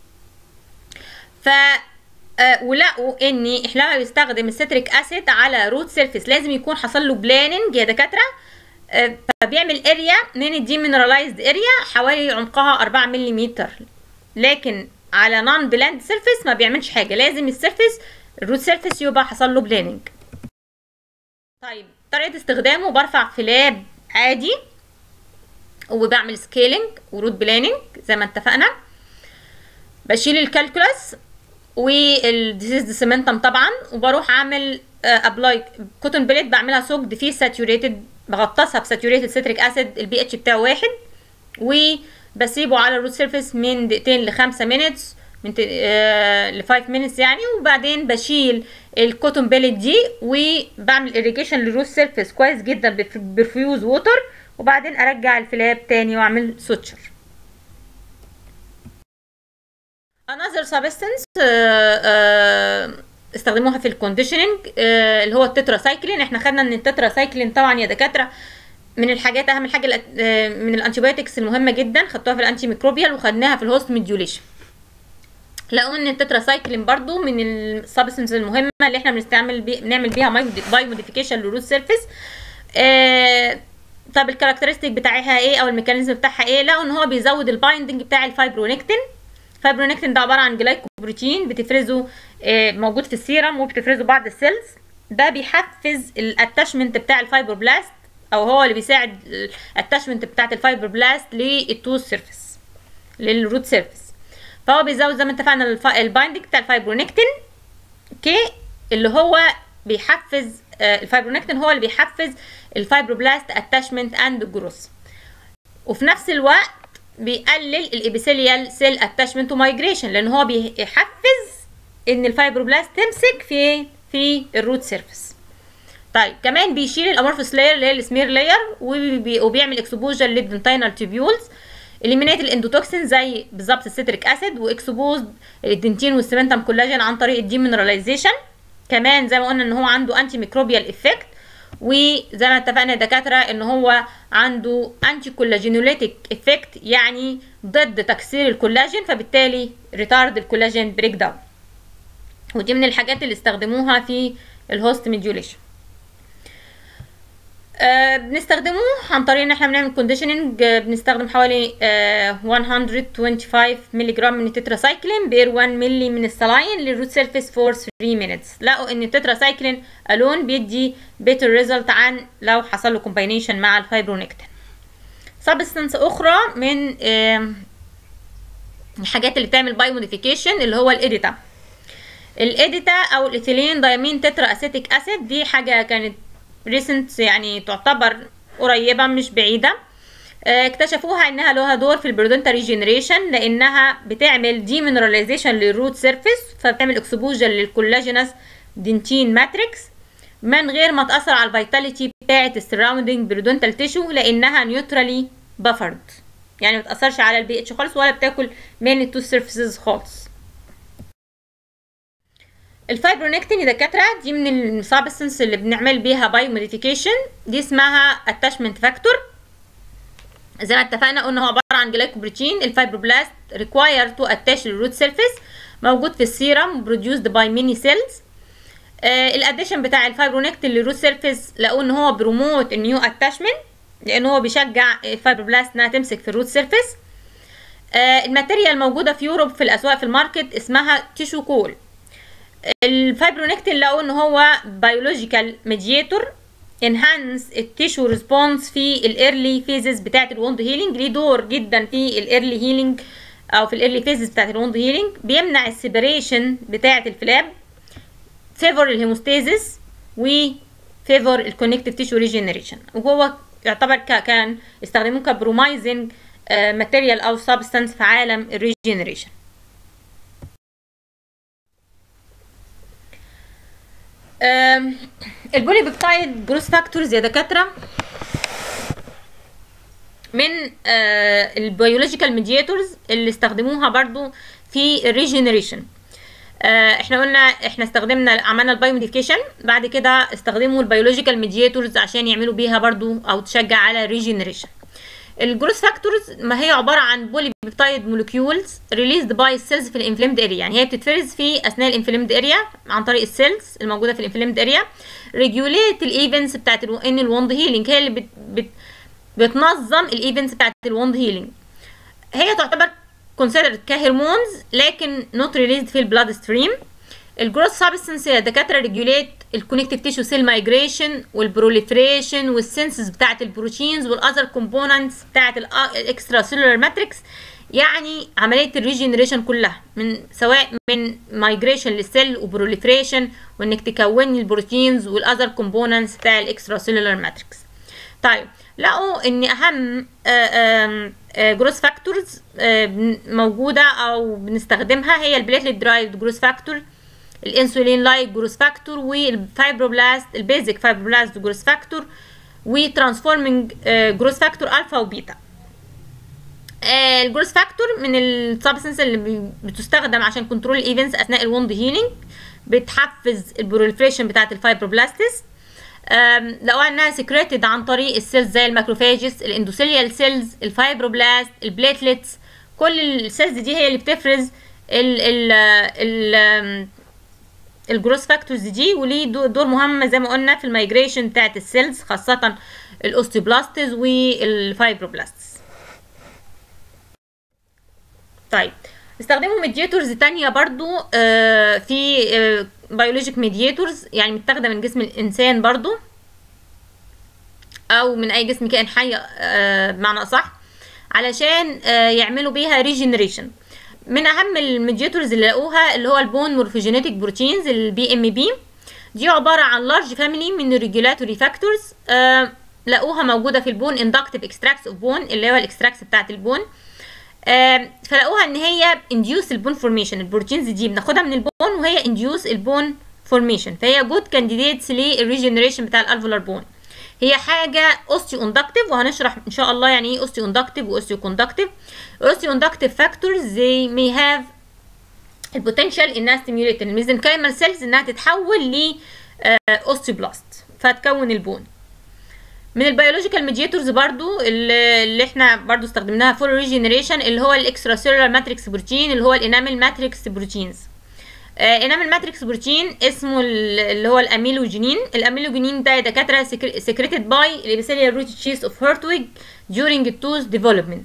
ف آه، ولقوا ان احنا لما بيستخدم الستريك اسيد على روت سيرفيس لازم يكون حصل له بلاننج يا دكاتره آه، فبيعمل اريا من الديمينرالايزد اريا حوالي عمقها 4 ملم لكن على نون بلاند سيرفيس ما بيعملش حاجه لازم السيرفيس الروت سيرفيس يبقى حصل له بلاننج طيب طريقه استخدامه برفع فلاب عادي وبعمل سكيلينج وروت بلاننج زي ما اتفقنا بشيل الكالكولاس والديسيز سيمنتم طبعا وبروح اعمل ابلاي كوتون بليت بعملها سوكد فيه ساتوريتد بغطسها بساتوريتد سيتريك اسيد البي اتش بتاعه واحد وبسيبه على الروت سيرفيس من دقيقتين لخمسة مينتس من ل 5 مينتس يعني وبعدين بشيل الكوتون بيلت دي وبعمل irrigation للروت سيرفيس كويس جدا برفيوز ووتر وبعدين ارجع الفلاب تاني واعمل سوتشر another substance uh, uh, استخدموها في الكونديشننج uh, اللي هو التترا سايكلين احنا خدنا ان التترا سايكلين طبعا يا دكاتره من الحاجات اهم حاجه من الانتيبيوتكس المهمه جدا خدتوها في الانتي ميكروبيال وخدناها في الهوست ميديوليشن لقوا ان التترا سايكلين برضو من السبستنس المهمه اللي احنا بنستعمل بي بنعمل بيها باي موديفيكيشن للروت سيرفيس طب الكاركترستيك بتاعها ايه او الميكانيزم بتاعها ايه لقوا ان هو بيزود البايندنج بتاع الفايبرونكتين فايبرونكتين ده عباره عن جلايكوبروتين بتفرزه آه موجود في السيرم وبتفرزه بعض السيلز ده بيحفز الاتاشمنت بتاع الفايبروبلاست او هو اللي بيساعد الاتاشمنت بتاعت الفايبروبلاست للتوث سيرفيس للروت سيرفيس فهو بيزود زي ما اتفقنا البايندنج بتاع الفايبرونكتين اوكي اللي هو بيحفز آه الفايبرونكتين هو اللي بيحفز الفايبروبلاست اتاشمنت اند جروث وفي نفس الوقت بيقلل الابيثيليال سيل اتاشمنت ومايجريشن لان هو بيحفز ان الفايبروبلاست تمسك في في الروت سيرفيس طيب كمان بيشيل الامورفوس لاير اللي هي السمير لاير وبيعمل اكسبوجر للدنتينال تيبيولز اليمينيت الاندوتوكسين زي بالظبط السيتريك اسيد واكسبوز الدنتين والسيمنتم كولاجين عن طريق الديمينراليزيشن كمان زي ما قلنا ان هو عنده انتي ميكروبيال افكت وزي ما اتفقنا يا دكاتره ان هو عنده انتي كولاجينوليتيك افكت يعني ضد تكسير الكولاجين فبالتالي ريتارد الكولاجين بريك داون ودي من الحاجات اللي استخدموها في الهوست ميديوليشن آه بنستخدمه عن طريق ان احنا بنعمل كونديشننج آه بنستخدم حوالي آه 125 مللي جرام من التتراسايكلين بير 1 مللي من السلاين للروت سيرفيس فور 3 مينتس لقوا ان التتراسايكلين الون بيدي بيتر ريزلت عن لو حصل له كومباينيشن مع الفايبرونكتين سبستنس اخرى من الحاجات اللي بتعمل باي موديفيكيشن اللي هو الاديتا الاديتا او الايثيلين دايمين تترا اسيتيك اسيد دي حاجه كانت ريسنت يعني تعتبر قريبه مش بعيده آه، اكتشفوها انها لها دور في البرودنتا ريجنريشن لانها بتعمل ديمينراليزيشن للروت سيرفيس فبتعمل اكسبوجر للكولاجينس دنتين ماتريكس من غير ما تاثر على الفيتاليتي بتاعه السراوندينج برودنتال تيشو لانها نيوترالي بافرد يعني ما بتاثرش على البي اتش خالص ولا بتاكل من التو سيرفيسز خالص الفايبرونكتين يا دكاتره دي من السبستنس اللي بنعمل بيها باي موديفيكيشن دي اسمها اتاشمنت فاكتور زي ما اتفقنا قلنا هو عباره عن جلايكوبروتين الفايبروبلاست ريكواير تو اتاش للروت سيرفيس موجود في السيرم بروديوسد باي ميني سيلز الاديشن بتاع الفايبرونكتين للروت سيرفيس لقوا ان هو بروموت النيو اتاشمنت لان هو بيشجع الفايبروبلاست انها تمسك في الروت سيرفيس آه الماتيريال موجوده في يوروب في الاسواق في الماركت اسمها تيشو كول الفايبرونكتين لقوا ان هو بيولوجيكال ميدياتور انهانس التيشو ريسبونس في الايرلي فيزز بتاعه الوند هيلينج ليه دور جدا في الايرلي هيلينج او في الايرلي فيزز بتاعه الوند هيلينج بيمنع السيبريشن بتاعه الفلاب فيفور الهيموستاسيس و فيفور الكونكتيف تيشو ريجنريشن وهو يعتبر كان استخدموه كبرومايزنج ماتيريال او سبستانس في عالم الريجنريشن البولي بيبتايد جروس فاكتورز يا دكاتره من آه البيولوجيكال ميدياتورز اللي استخدموها برضو في الريجنريشن آه احنا قلنا احنا استخدمنا عملنا البايو موديفيكيشن بعد كده استخدموا البيولوجيكال ميدياتورز عشان يعملوا بيها برضو او تشجع على ريجنريشن الجروس فاكتورز ما هي عباره عن بولي بيبتايد مولكيولز ريليزد باي السيلز في الانفلامد اريا يعني هي بتتفرز في اثناء الانفلامد اريا عن طريق السيلز الموجوده في الانفلامد اريا ريجوليت الايفنتس بتاعت ان الوند هيلينج هي اللي بت بت بتنظم الايفنتس بتاعت الوند هيلينج هي تعتبر كونسيدرد كهرمونز لكن نوت ريليزد في البلاد ستريم الجروث سبستنس يا دكاتره ريجوليت الكونكتيف تيشو سيل مايجريشن والبروليفريشن والسنسز بتاعه البروتينز والاذر كومبوننتس بتاعه الاكسترا سيلولار ماتريكس يعني عمليه الريجنريشن كلها من سواء من مايجريشن للسيل وبروليفريشن وانك تكوني البروتينز والاذر كومبوننتس بتاع الاكسترا سيلولار ماتريكس طيب لقوا ان اهم جروس فاكتورز موجوده او بنستخدمها هي البليتلت درايفد جروس فاكتور الانسولين لايك جروس فاكتور والفايبروبلاست البيزك فايبروبلاست جروس فاكتور وترانسفورمينج جروس فاكتور الفا وبيتا الجروس فاكتور من السبستنس اللي بتستخدم عشان كنترول الايفنتس اثناء الوند هيلينج بتحفز البروليفريشن بتاعه الفايبروبلاستس لقوا انها سكريتد عن طريق السيلز زي الماكروفاجز الاندوثيليال سيلز الفايبروبلاست البليتلتس كل السيلز دي هي اللي بتفرز ال ال ال الجروس فاكتورز دي وليه دور مهم زي ما قلنا في المايجريشن بتاعت السيلز خاصة الاوستيوبلاستز والفايبروبلاستس طيب استخدموا ميدياتورز تانية برضو آه في آه بيولوجيك ميدياتورز يعني متاخده من جسم الانسان برضو او من اي جسم كائن حي آه بمعنى اصح علشان يعملوا بيها ريجنريشن من اهم الميدياتورز اللي لقوها اللي هو البون مورفوجينيتك بروتينز البي ام بي دي عباره عن لارج فاميلي من الريجولاتوري فاكتورز لقوها موجوده في البون اندكتيف اكستراكتس اوف بون اللي هو الاكستراكتس بتاعت البون آه فلقوها ان هي انديوس البون فورميشن البروتينز دي بناخدها من البون وهي انديوس البون فورميشن فهي جود كانديديتس للريجنريشن بتاع الالفولار بون هي حاجه اوستيو اندكتيف وهنشرح ان شاء الله يعني ايه اوستيو اندكتيف واوستيو كوندكتيف اوستيو اندكتيف فاكتورز زي may have البوتنشال انها ستيميوليت الميزنكايمال سيلز انها تتحول ل اوستيوبلاست فتكون البون من البيولوجيكال ميدياتورز برضو اللي احنا برضو استخدمناها فور ريجنريشن اللي هو الاكسترا سيلولار ماتريكس بروتين اللي هو الانامل ماتريكس بروتينز انامل ماتريكس بروتين اسمه اللي هو الاميلوجينين الاميلوجينين ده دكاتره سكريتد باي الابيثيليال روت تشيز اوف هيرتويج during التوز ديفلوبمنت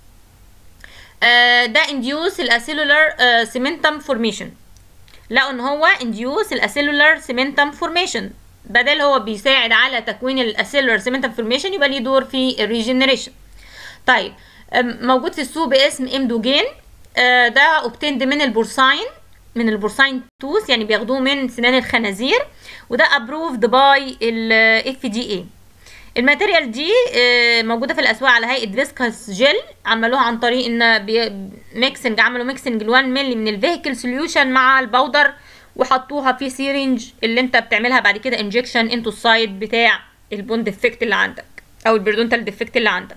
ده انديوس الاسيلولار سيمنتم فورميشن لقوا ان هو انديوس الاسيلولار سيمنتم فورميشن بدل هو بيساعد على تكوين الاسيلولار سيمنتم فورميشن يبقى ليه دور في الريجنريشن طيب موجود في السوق باسم امدوجين آه، ده اوبتند من البورساين من البورساين توث يعني بياخدوه من سنان الخنازير وده ابروفد باي الاف دي اي الماتيريال دي آه، موجوده في الاسواق على هيئه فيسكاس جل عملوها عن طريق ان بي- ميكسنج عملوا ميكسنج ال 1 مللي من الفيهيكل سوليوشن مع البودر وحطوها في سيرنج اللي انت بتعملها بعد كده انجكشن انتو السايد بتاع البون ديفكت اللي عندك او البريدونتال ديفكت اللي عندك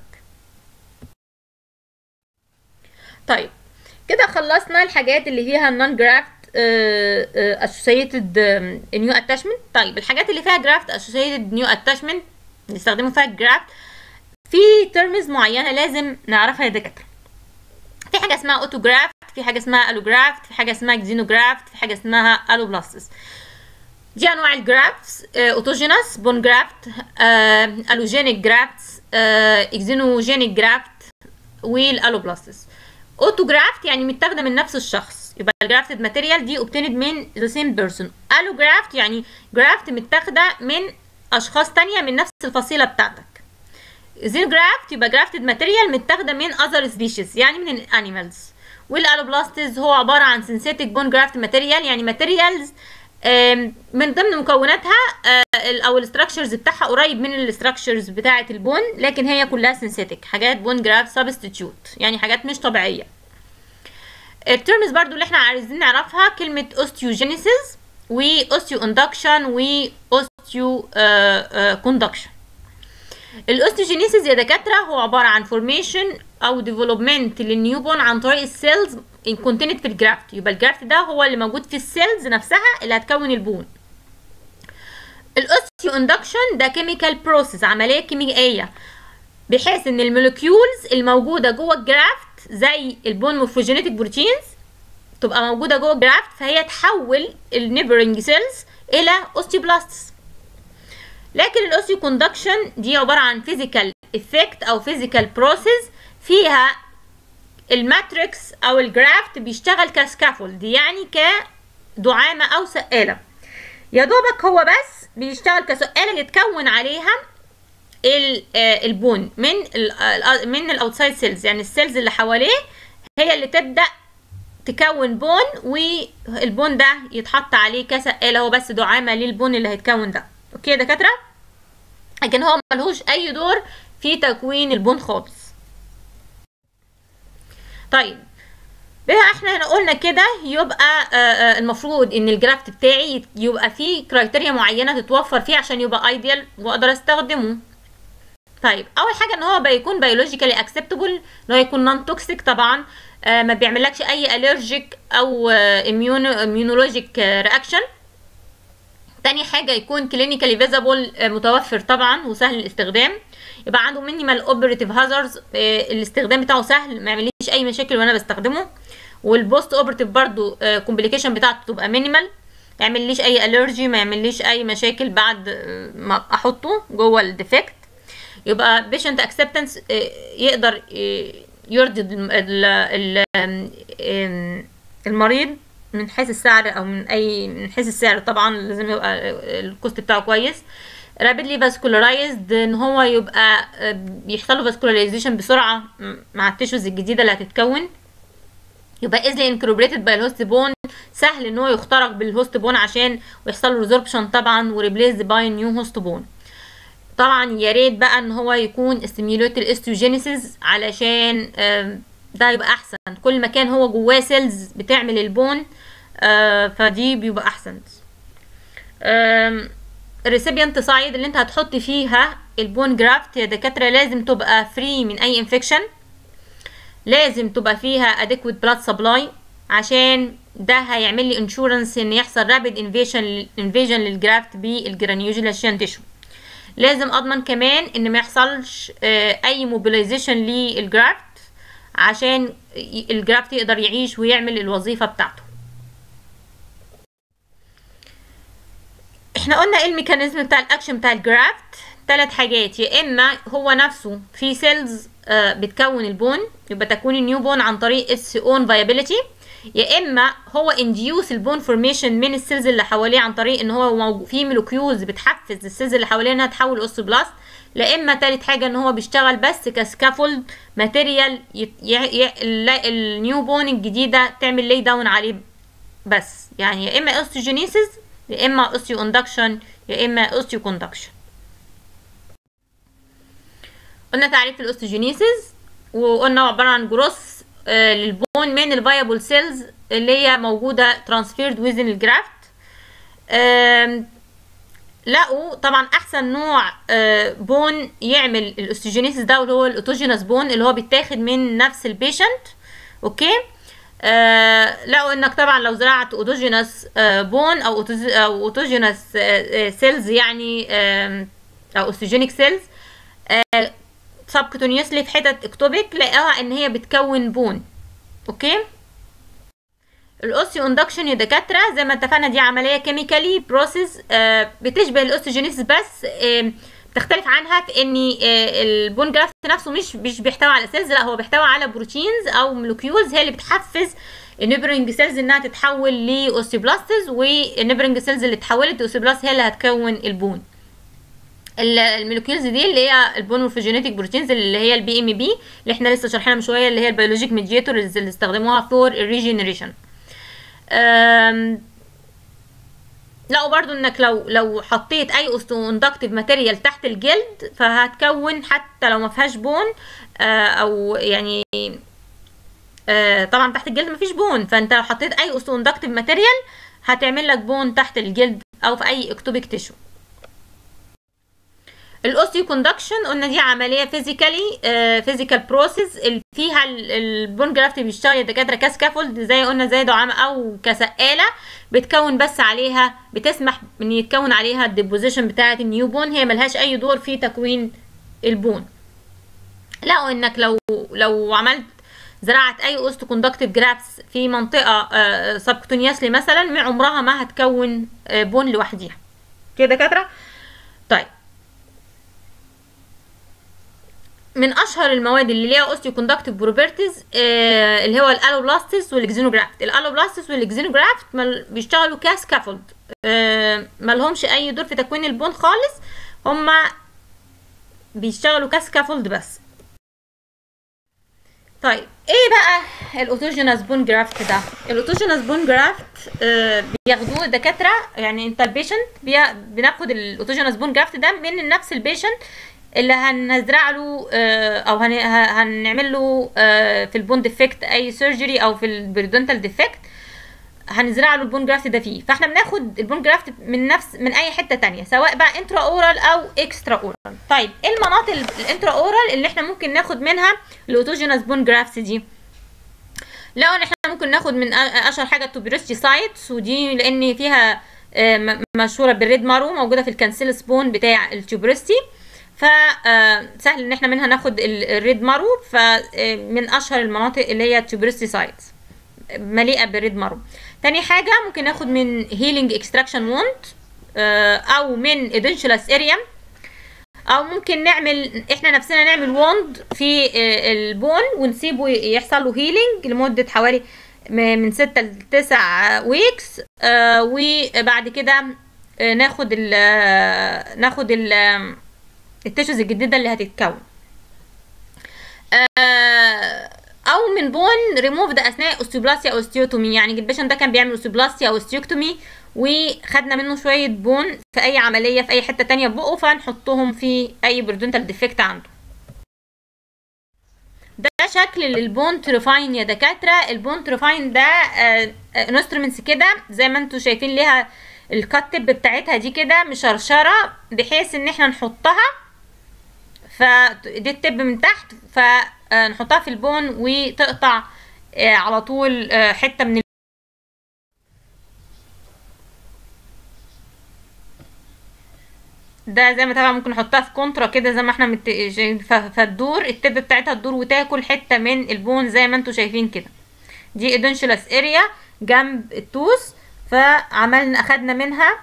طيب كده خلصنا الحاجات اللي فيها النون جرافت اسوسيتد نيو اتاشمنت طيب الحاجات اللي فيها جرافت اسوسيتد نيو اتاشمنت بنستخدموا فيها الجرافت في ترمز معينه لازم نعرفها يا دكاتره في حاجه اسمها اوتوجرافت في حاجه اسمها الوجرافت في حاجه اسمها جزينوجرافت في حاجه اسمها الوبلاستس دي انواع الجرافتس اوتوجينس بون جرافت الوجينيك جرافتس اكزينوجينيك جرافت والالوبلاستس اوتوجرافت يعني متاخده من نفس الشخص يبقى الجرافتد ماتيريال دي obtained من the same person allograft يعني جرافت متاخده من اشخاص تانية من نفس الفصيله بتاعتك xenograft يبقى grafted ماتيريال متاخده من other species يعني من الانيمالز والالوبلاستز هو عباره عن synthetic bone graft ماتيريال يعني ماتيريالز من ضمن مكوناتها آه، ال- او الاستراكشرز بتاعها قريب من الاستراكشرز بتاعه البون لكن هي كلها سينثيتك حاجات بون جرافت سبستيتيوت يعني حاجات مش طبيعيه الترمز برضو اللي احنا عايزين نعرفها كلمه اوستيوجينيسيس واوستيو اندكشن واوستيو كوندكشن الاوستيوجينيسيس يا دكاتره هو عباره عن فورميشن او ديفلوبمنت للنيوبون عن طريق السيلز كونتينت في الجرافت يبقى الجرافت ده هو اللي موجود في السيلز نفسها اللي هتكون البون الاوستيو اندكشن ده كيميكال بروسيس عمليه كيميائيه بحيث ان المولكيولز الموجوده جوه الجرافت زي البون مورفوجينيتك بروتينز تبقى موجوده جوه الجرافت فهي تحول النيبرنج سيلز الى اوستيوبلاستس لكن الاوستيو كوندكشن دي عباره عن فيزيكال افكت او فيزيكال بروسيس فيها الماتريكس او الجرافت بيشتغل كسكافولد يعني كدعامه او سقاله يا دوبك هو بس بيشتغل كسقاله يتكون عليها ال- آه، البون من ال آه، من الاوتسايد سيلز يعني السيلز اللي حواليه هي اللي تبدا تكون بون والبون ده يتحط عليه كسقاله هو بس دعامه للبون اللي هيتكون ده اوكي يا دكاتره لكن هو ملهوش اي دور في تكوين البون خالص طيب بما احنا هنا قلنا كده يبقى آه، آه، المفروض ان الجرافت بتاعي يت- يبقى فيه كرايتيريا معينه تتوفر فيه عشان يبقى ايديال واقدر استخدمه طيب اول حاجه ان هو بيكون بيولوجيكالي اكسبتبل ان هو يكون نون توكسيك طبعا آه، ما بيعملكش اي الرجيك او اميون اميونولوجيك رياكشن تاني حاجة يكون كلينيكالي فيزابل متوفر طبعا وسهل الاستخدام يبقى عنده مينيمال اوبريتيف هازاردز الاستخدام بتاعه سهل ما يعمليش اي مشاكل وانا بستخدمه والبوست اوبريتيف برضو كومبليكيشن بتاعته تبقى مينيمال ما يعمليش اي الرجي ما يعمليش اي مشاكل بعد آه، ما احطه جوه الديفكت يبقى بيشنت اكسبتنس يقدر آه، يرضي الم- ال- ال- آم، آم، المريض من حيث السعر او من اي من حيث السعر طبعا لازم يبقى الكوست بتاعه كويس رابيدلي فاسكولارايزد ان هو يبقى آه، بيحصل له فاسكولاريزيشن بسرعه م- مع التيشوز الجديده اللي هتتكون يبقى ايزلي انكروبريتد باي الهوست بون سهل ان هو يخترق بالهوست بون عشان ويحصل له ريزوربشن طبعا وريبليس باي نيو هوست بون طبعا يا ريت بقى ان هو يكون استيميوليت الاستروجينيسيس علشان آم، ده يبقى احسن كل ما كان هو جواه سيلز بتعمل البون آه، فدي بيبقى احسن الريسيبيانت سايد اللي انت هتحط فيها البون جرافت يا دكاتره لازم تبقى فري من اي انفكشن لازم تبقى فيها adequate blood supply عشان ده هيعمل لي انشورنس ان يحصل رابيد انفيجن انفيجن للجرافت بالجرانيوجيلاشن تيشو لازم اضمن كمان ان ما يحصلش آه، اي موبيلايزيشن للجرافت عشان ي- الجرافت يقدر يعيش ويعمل الوظيفه بتاعته احنا قلنا ايه الميكانيزم بتاع الاكشن بتاع الجرافت ثلاث حاجات يا اما هو نفسه في سيلز بتكون البون يبقى تكوين النيو بون عن طريق its own viability يا اما هو انديوس البون فورميشن من السيلز اللي حواليه عن طريق ان هو موجود في مولكيولز بتحفز السيلز اللي حواليه انها تحول اوستوبلاست لا اما تالت حاجه ان هو بيشتغل بس كسكافولد ماتيريال النيو بون الجديده تعمل لي داون عليه بس يعني يا اما اوستيوجينيسيس يا اما اوستيو اندكشن يا اما اوستيو كوندكشن قلنا تعريف الاوستيوجينيسيس وقلنا عباره عن جروس آه للبون من الفايبل سيلز اللي هي موجوده ترانسفيرد ويزن الجرافت لقوا طبعا احسن نوع آه بون يعمل الاوستيوجينيسيس ده اللي هو الاوتوجينس بون اللي هو بيتاخد من نفس البيشنت اوكي آه لقوا انك طبعا لو زرعت اوتوجينس آه بون او او اوتوجينس سيلز يعني او اوستيوجينيك سيلز سبكتونيوسلي في حتت اكتوبيك لقاها ان هي بتكون بون اوكي الاوستيو اندكشن يا دكاتره زي ما اتفقنا دي عمليه كيميكالي بروسيس آه بتشبه الاوستيوجينيسيس بس آه بتختلف عنها في ان آه البون جرافت نفسه مش مش بيحتوي على سيلز لا هو بيحتوي على بروتينز او مولكيولز هي اللي بتحفز النيبرنج سيلز انها تتحول لاوستيوبلاستز والنيبرنج سيلز اللي اتحولت لاوستيوبلاست هي اللي هتكون البون المولكيولز دي اللي هي البونورفوجينيتك بروتينز اللي هي البي ام بي اللي احنا لسه شارحينها من شويه اللي هي البيولوجيك ميدياتورز اللي استخدموها فور الريجنريشن لقوا برضو انك لو لو حطيت اي اوستوندكتيف ماتيريال تحت الجلد فهتكون حتى لو ما فيهاش بون او يعني طبعا تحت الجلد ما فيش بون فانت لو حطيت اي اوستوندكتيف ماتيريال هتعمل لك بون تحت الجلد او في اي اكتوبيك تيشو الاوستيو كوندكشن قلنا دي عمليه فيزيكالي فيزيكال بروسيس اللي فيها البون جرافت بيشتغل يا دكاتره كسكافولد زي قلنا زي دعامه او كسقاله بتكون بس عليها بتسمح ان يتكون عليها الديبوزيشن بتاعه النيو بون هي ملهاش اي دور في تكوين البون لقوا انك لو لو عملت زراعة أي أوستو كوندكتيف جرافس في منطقة سبكتونياسلي مثلا عمرها ما هتكون بون لوحديها كده دكاترة طيب من اشهر المواد اللي ليها اوستيو كوندكتيف بروبرتيز آه اللي هو الالوبلاستس والاكزينوجرافت الالوبلاستس والاكزينوجرافت بيشتغلوا كاسكافولد آه مالهمش اي دور في تكوين البون خالص هما بيشتغلوا كاسكافولد بس طيب ايه بقى الاوتوجينس بون جرافت ده الاوتوجينس بون جرافت آه بياخدوه دكاتره يعني انت البيشنت بناخد الاوتوجينس بون جرافت ده من نفس البيشنت اللي هنزرع له او هنعمل له في البون ديفكت اي سيرجري او في البريدونتال ديفكت هنزرع له البون جرافت ده فيه فاحنا بناخد البون جرافت من نفس من اي حته تانية سواء بقى انترا اورال او اكسترا اورال طيب ايه المناطق الانترا اورال اللي احنا ممكن ناخد منها الاوتوجينس بون جرافتس دي لقوا ان احنا ممكن ناخد من اشهر حاجه التوبيروستي سايتس ودي لان فيها مشهوره بالريد مارو موجوده في الكانسيل سبون بتاع التوبيروستي فسهل ان احنا منها ناخد الريد مارو فمن اشهر المناطق اللي هي التوبرستي سايتس مليئه بالريد مارو تاني حاجه ممكن ناخد من هيلينج اكستراكشن ووند او من ادنشلاس اريا او ممكن نعمل احنا نفسنا نعمل ووند في البون ونسيبه يحصل له هيلينج لمده حوالي من ستة لتسع ويكس وبعد كده ناخد ال ناخد ال التيشوز الجديده اللي هتتكون او من بون ريموف ده اثناء اوستيوبلاستيا او اوستيوتومي يعني البيشنت ده كان بيعمل اوستيوبلاستيا او اوستيوكتومي وخدنا منه شويه بون في اي عمليه في اي حته تانية في بقه فنحطهم في اي بردونتال ديفكت عنده ده شكل للبون تريفاين يا دكاتره البون تريفاين ده انسترومنتس كده زي ما انتم شايفين ليها الكات تب بتاعتها دي كده مشرشره بحيث ان احنا نحطها فدي التب من تحت فنحطها في البون وتقطع على طول حته من ده زي ما طبعا ممكن نحطها في كونترا كده زي ما احنا مت... فتدور التب بتاعتها تدور وتاكل حته من البون زي ما انتم شايفين كده دي ادنشلاس اريا جنب التوس فعملنا اخدنا منها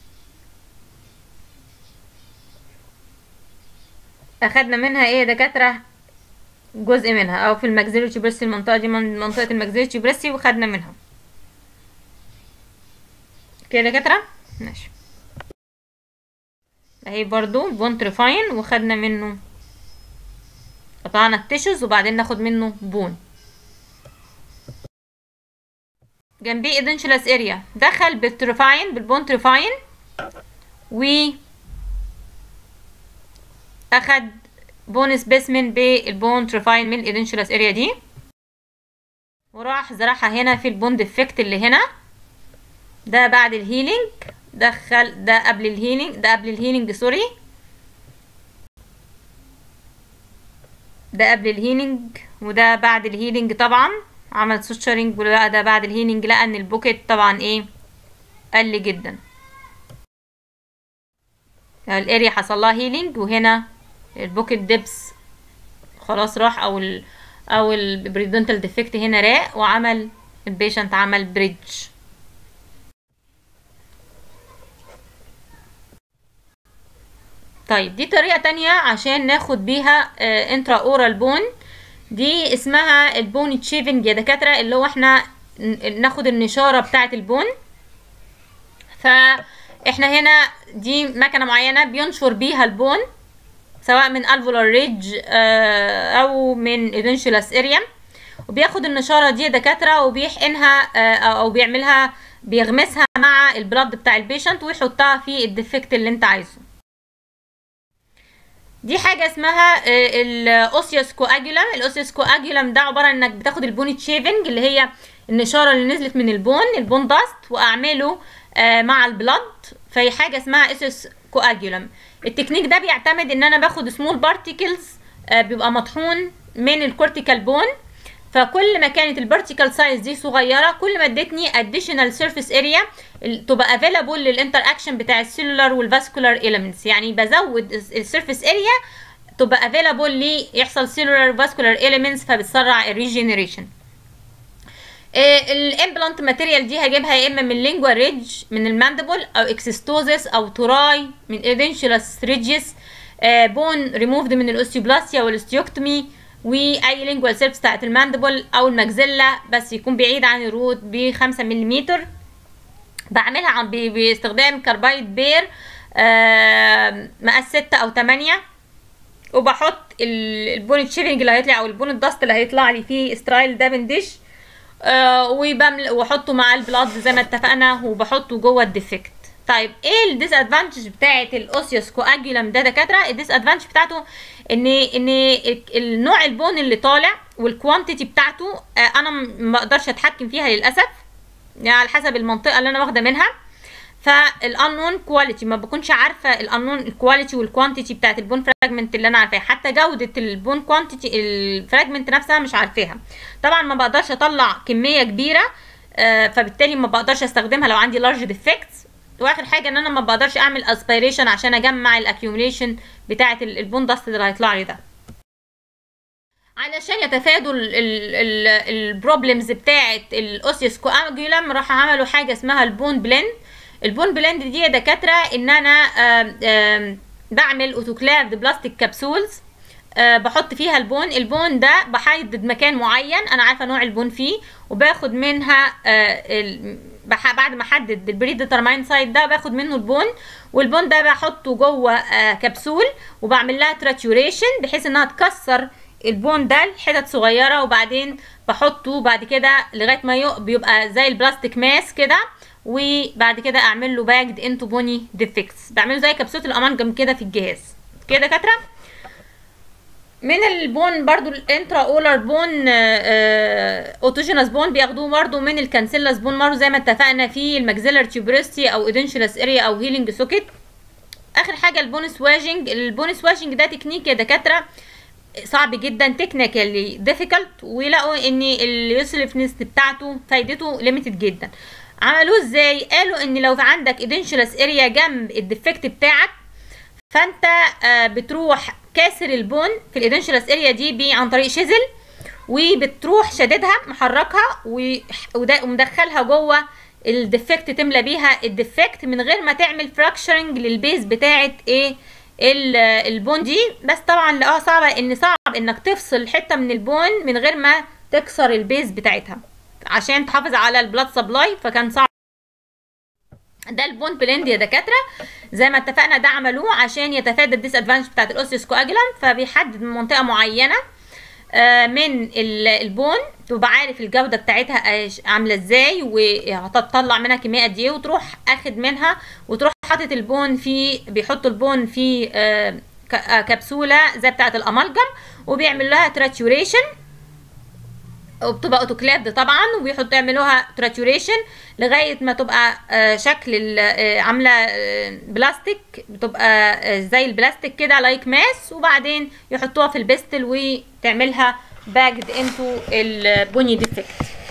اخدنا منها ايه يا دكاتره جزء منها او في الماكسيلو تشيبرسي المنطقه دي من منطقه الماكسيلو تشيبرسي وخدنا منها كده يا دكاتره ماشي اهي برضو بون تريفاين وخدنا منه قطعنا التيشوز وبعدين ناخد منه بون جنبيه ادنشلاس اريا دخل بالتريفاين بالبون تريفاين و اخد بون سبيسمن بالبون تريفاين من الادنشلاس اريا دي وراح زرعها هنا في البون ديفكت اللي هنا ده بعد الهيلينج دخل ده قبل الهيلينج ده قبل الهيلينج سوري ده قبل الهيلينج وده بعد الهيلينج طبعا عمل سوتشرنج ولا ده بعد الهيلينج لقى ان البوكيت طبعا ايه قل جدا الاريا حصل لها هيلينج وهنا البوكيت ديبس خلاص راح او ال او البريدونتال ديفكت هنا راق وعمل البيشنت عمل بريدج طيب دي طريقة تانية عشان ناخد بيها انترا اورال بون دي اسمها البون تشيفنج يا دكاترة اللي هو احنا ناخد النشارة بتاعة البون فاحنا هنا دي مكنة معينة بينشر بيها البون سواء من الفولار ريدج او من ادنشولاس اريا وبياخد النشارة دي دكاترة وبيحقنها او بيعملها بيغمسها مع البلاد بتاع البيشنت ويحطها في الديفكت اللي انت عايزه دي حاجة اسمها الاوسيوس كواجولم الاوسيوس كواجولم ده عبارة انك بتاخد البوني تشيفنج اللي هي النشارة اللي نزلت من البون البون داست واعمله مع البلد فهي حاجة اسمها اوسيوس كواجولم التكنيك ده بيعتمد ان انا باخد سمول بارتيكلز بيبقى مطحون من الكورتيكال بون فكل ما كانت البارتيكل سايز دي صغيره كل ما ادتني اديشنال سيرفيس اريا تبقى افيلابل للانتر اكشن بتاع السيلولار والفاسكولار اليمنتس يعني بزود السيرفيس اريا تبقى افيلابل لي يحصل سيلولار فاسكولار اليمنتس فبتسرع الريجنريشن الامبلانت ماتيريال دي هجيبها يا اما من لينجوا ريدج من الماندبل او اكسستوزس او توراي من ادنشولاس ريدجس بون ريموفد من الاوستيوبلاسيا والاستيوكتومي واي لينجوال سيرفس بتاعت الماندبل او المجزله بس يكون بعيد عن الروت بخمسة ملم بعملها عن باستخدام كربايد بير آه مقاس ستة او تمانية وبحط البون تشيفنج اللي هيطلع او البون الدست اللي هيطلع لي فيه سترايل ده بندش آه وبمل واحطه مع البلاد زي ما اتفقنا وبحطه جوه الديفكت طيب ايه الديس ادفانتج بتاعه الاوسيوس كواجولم ده دكاتره الديس ادفانتج بتاعته ان ان النوع البون اللي طالع والكوانتيتي بتاعته آه انا ما اقدرش اتحكم فيها للاسف يعني على حسب المنطقه اللي انا واخده منها فالانون كواليتي ما بكونش عارفه الانون الكواليتي والكوانتيتي بتاعت البون فراجمنت اللي انا عارفاها حتى جوده البون كوانتيتي الفراجمنت نفسها مش عارفاها طبعا ما بقدرش اطلع كميه كبيره آه فبالتالي ما بقدرش استخدمها لو عندي لارج ديفكتس واخر حاجه ان انا ما بقدرش اعمل اسبيريشن عشان اجمع الاكيوميليشن بتاعه البون داست اللي هيطلع لي ده علشان يتفادوا البروبلمز بتاعه الاوسيوس كواجولم راح عملوا حاجه اسمها البون بلند البون بلند دي يا دكاتره ان انا آم آم بعمل اوتوكلاف بلاستيك كبسولز أه بحط فيها البون البون ده بحدد مكان معين انا عارفه نوع البون فيه وباخد منها أه بعد ما احدد البري ديترماين سايت ده باخد منه البون والبون ده بحطه جوه أه كبسول وبعمل لها تراتيوريشن بحيث انها تكسر البون ده لحتت صغيره وبعدين بحطه بعد كده لغايه ما بيبقى زي البلاستيك ماس كده وبعد كده اعمل له باجد انتو بوني ديفكتس بعمله زي كبسوله الامانجم كده في الجهاز كده كتره من البون برضو الانترا اولر بون اوتوجينس بون بياخدوه برضو من الكانسيلاس بون برضو زي ما اتفقنا في الماكسيلر تيوبرستي او ادنشلاس اريا او هيلينج سوكيت اخر حاجه البون سواجنج البون سواجنج ده تكنيك يا دكاتره صعب جدا تكنيكالي ديفيكلت ولقوا ان اليوسلفنس بتاعته فايدته ليميتد جدا عملوه ازاي قالوا ان لو عندك ادنشلاس اريا جنب الديفكت بتاعك فانت آه بتروح كاسر البون في الادنشلاس اريا دي عن طريق شيزل وبتروح شددها محركها ومدخلها جوه الديفكت تملى بيها الديفكت من غير ما تعمل فراكشرنج للبيز بتاعه ايه البون دي بس طبعا لقاها صعبه ان صعب انك تفصل حته من البون من غير ما تكسر البيز بتاعتها عشان تحافظ على البلاد سبلاي فكان صعب ده البون بلند يا دكاتره زي ما اتفقنا ده عملوه عشان يتفادى الديس ادفانتج بتاعت الاوسيوس كواجلان فبيحدد منطقه معينه آه، من ال- البون تبقى عارف الجوده بتاعتها إيش- عامله ازاي وهتطلع منها كميه قد ايه وتروح اخد منها وتروح حاطط البون في بيحطوا البون في آه، ك- آه، كبسوله زي بتاعه الامالجم وبيعمل لها تراتيوريشن وبتبقى اوتوكلافد طبعا وبيحطوا يعملوها تراتوريشن لغايه ما تبقى آه، شكل ال- آه، عامله آه، بلاستيك بتبقى آه، زي البلاستيك كده لايك ماس وبعدين يحطوها في البستل وتعملها باجد انتو البني ديفكت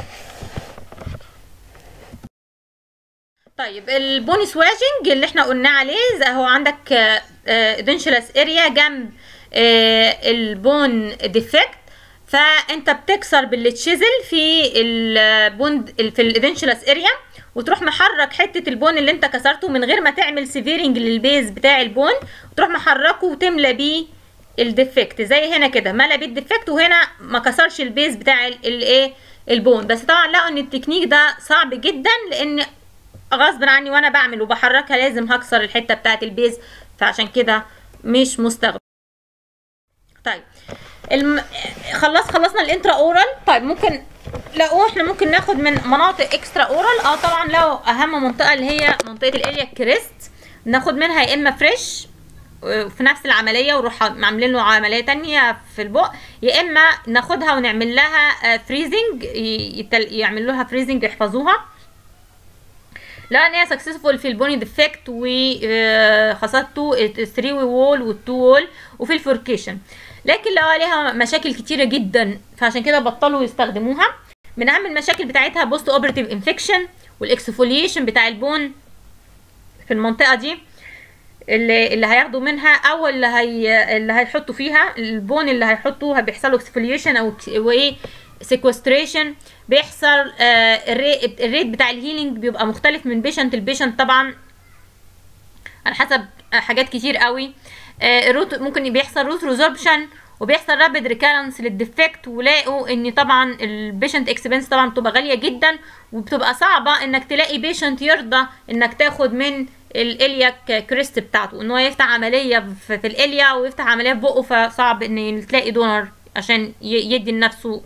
طيب البوني سواجنج اللي احنا قلنا عليه زي هو عندك ادنشلس اريا جنب آه، البون ديفكت فانت بتكسر بالتشيزل في البون في الادنشلس اريا وتروح محرك حته البون اللي انت كسرته من غير ما تعمل سيفيرنج للبيز بتاع البون وتروح محركه وتملى بيه الديفكت زي هنا كده ملى بيه الديفكت وهنا ما كسرش البيز بتاع الايه البون بس طبعا لقوا ان التكنيك ده صعب جدا لان غصب عني وانا بعمل وبحركها لازم هكسر الحته بتاعت البيز فعشان كده مش مستخدم طيب الم... خلاص خلصنا الانترا اورال طيب ممكن لقوا احنا ممكن ناخد من مناطق اكسترا اورال اه طبعا لو اهم منطقه اللي هي منطقه الاليا كريست ناخد منها يا اما فريش آه، في نفس العمليه ونروح عاملين له عمليه تانية في البق يا اما ناخدها ونعمل لها فريزنج يعمل لها فريزنج يحفظوها لا ان هي سكسسفول في البوني ديفكت وخاصته الثري وول والتو وول وفي الفوركيشن لكن لو عليها مشاكل كتيره جدا فعشان كده بطلوا يستخدموها من اهم المشاكل بتاعتها بوست اوبرتيف انفكشن والاكسفوليشن بتاع البون في المنطقه دي اللي اللي هياخدوا منها او اللي هي اللي هيحطوا فيها البون اللي هيحطوها بيحصل له اكسفوليشن او وايه سيكوستريشن بيحصل آه الريت الريت بتاع الهيلينج بيبقى مختلف من بيشنت لبيشنت طبعا على حسب آه، حاجات كتير قوي آه الروت ممكن بيحصل روت ريزوربشن وبيحصل رابيد ريكارنس للديفكت ولاقوا ان طبعا البيشنت اكسبنس طبعا بتبقى غاليه جدا وبتبقى صعبه انك تلاقي بيشنت يرضى انك تاخد من الالياك كريست بتاعته ان هو يفتح عمليه في, في الاليا ويفتح عمليه في بقه فصعب ان تلاقي دونر عشان ي- يدي لنفسه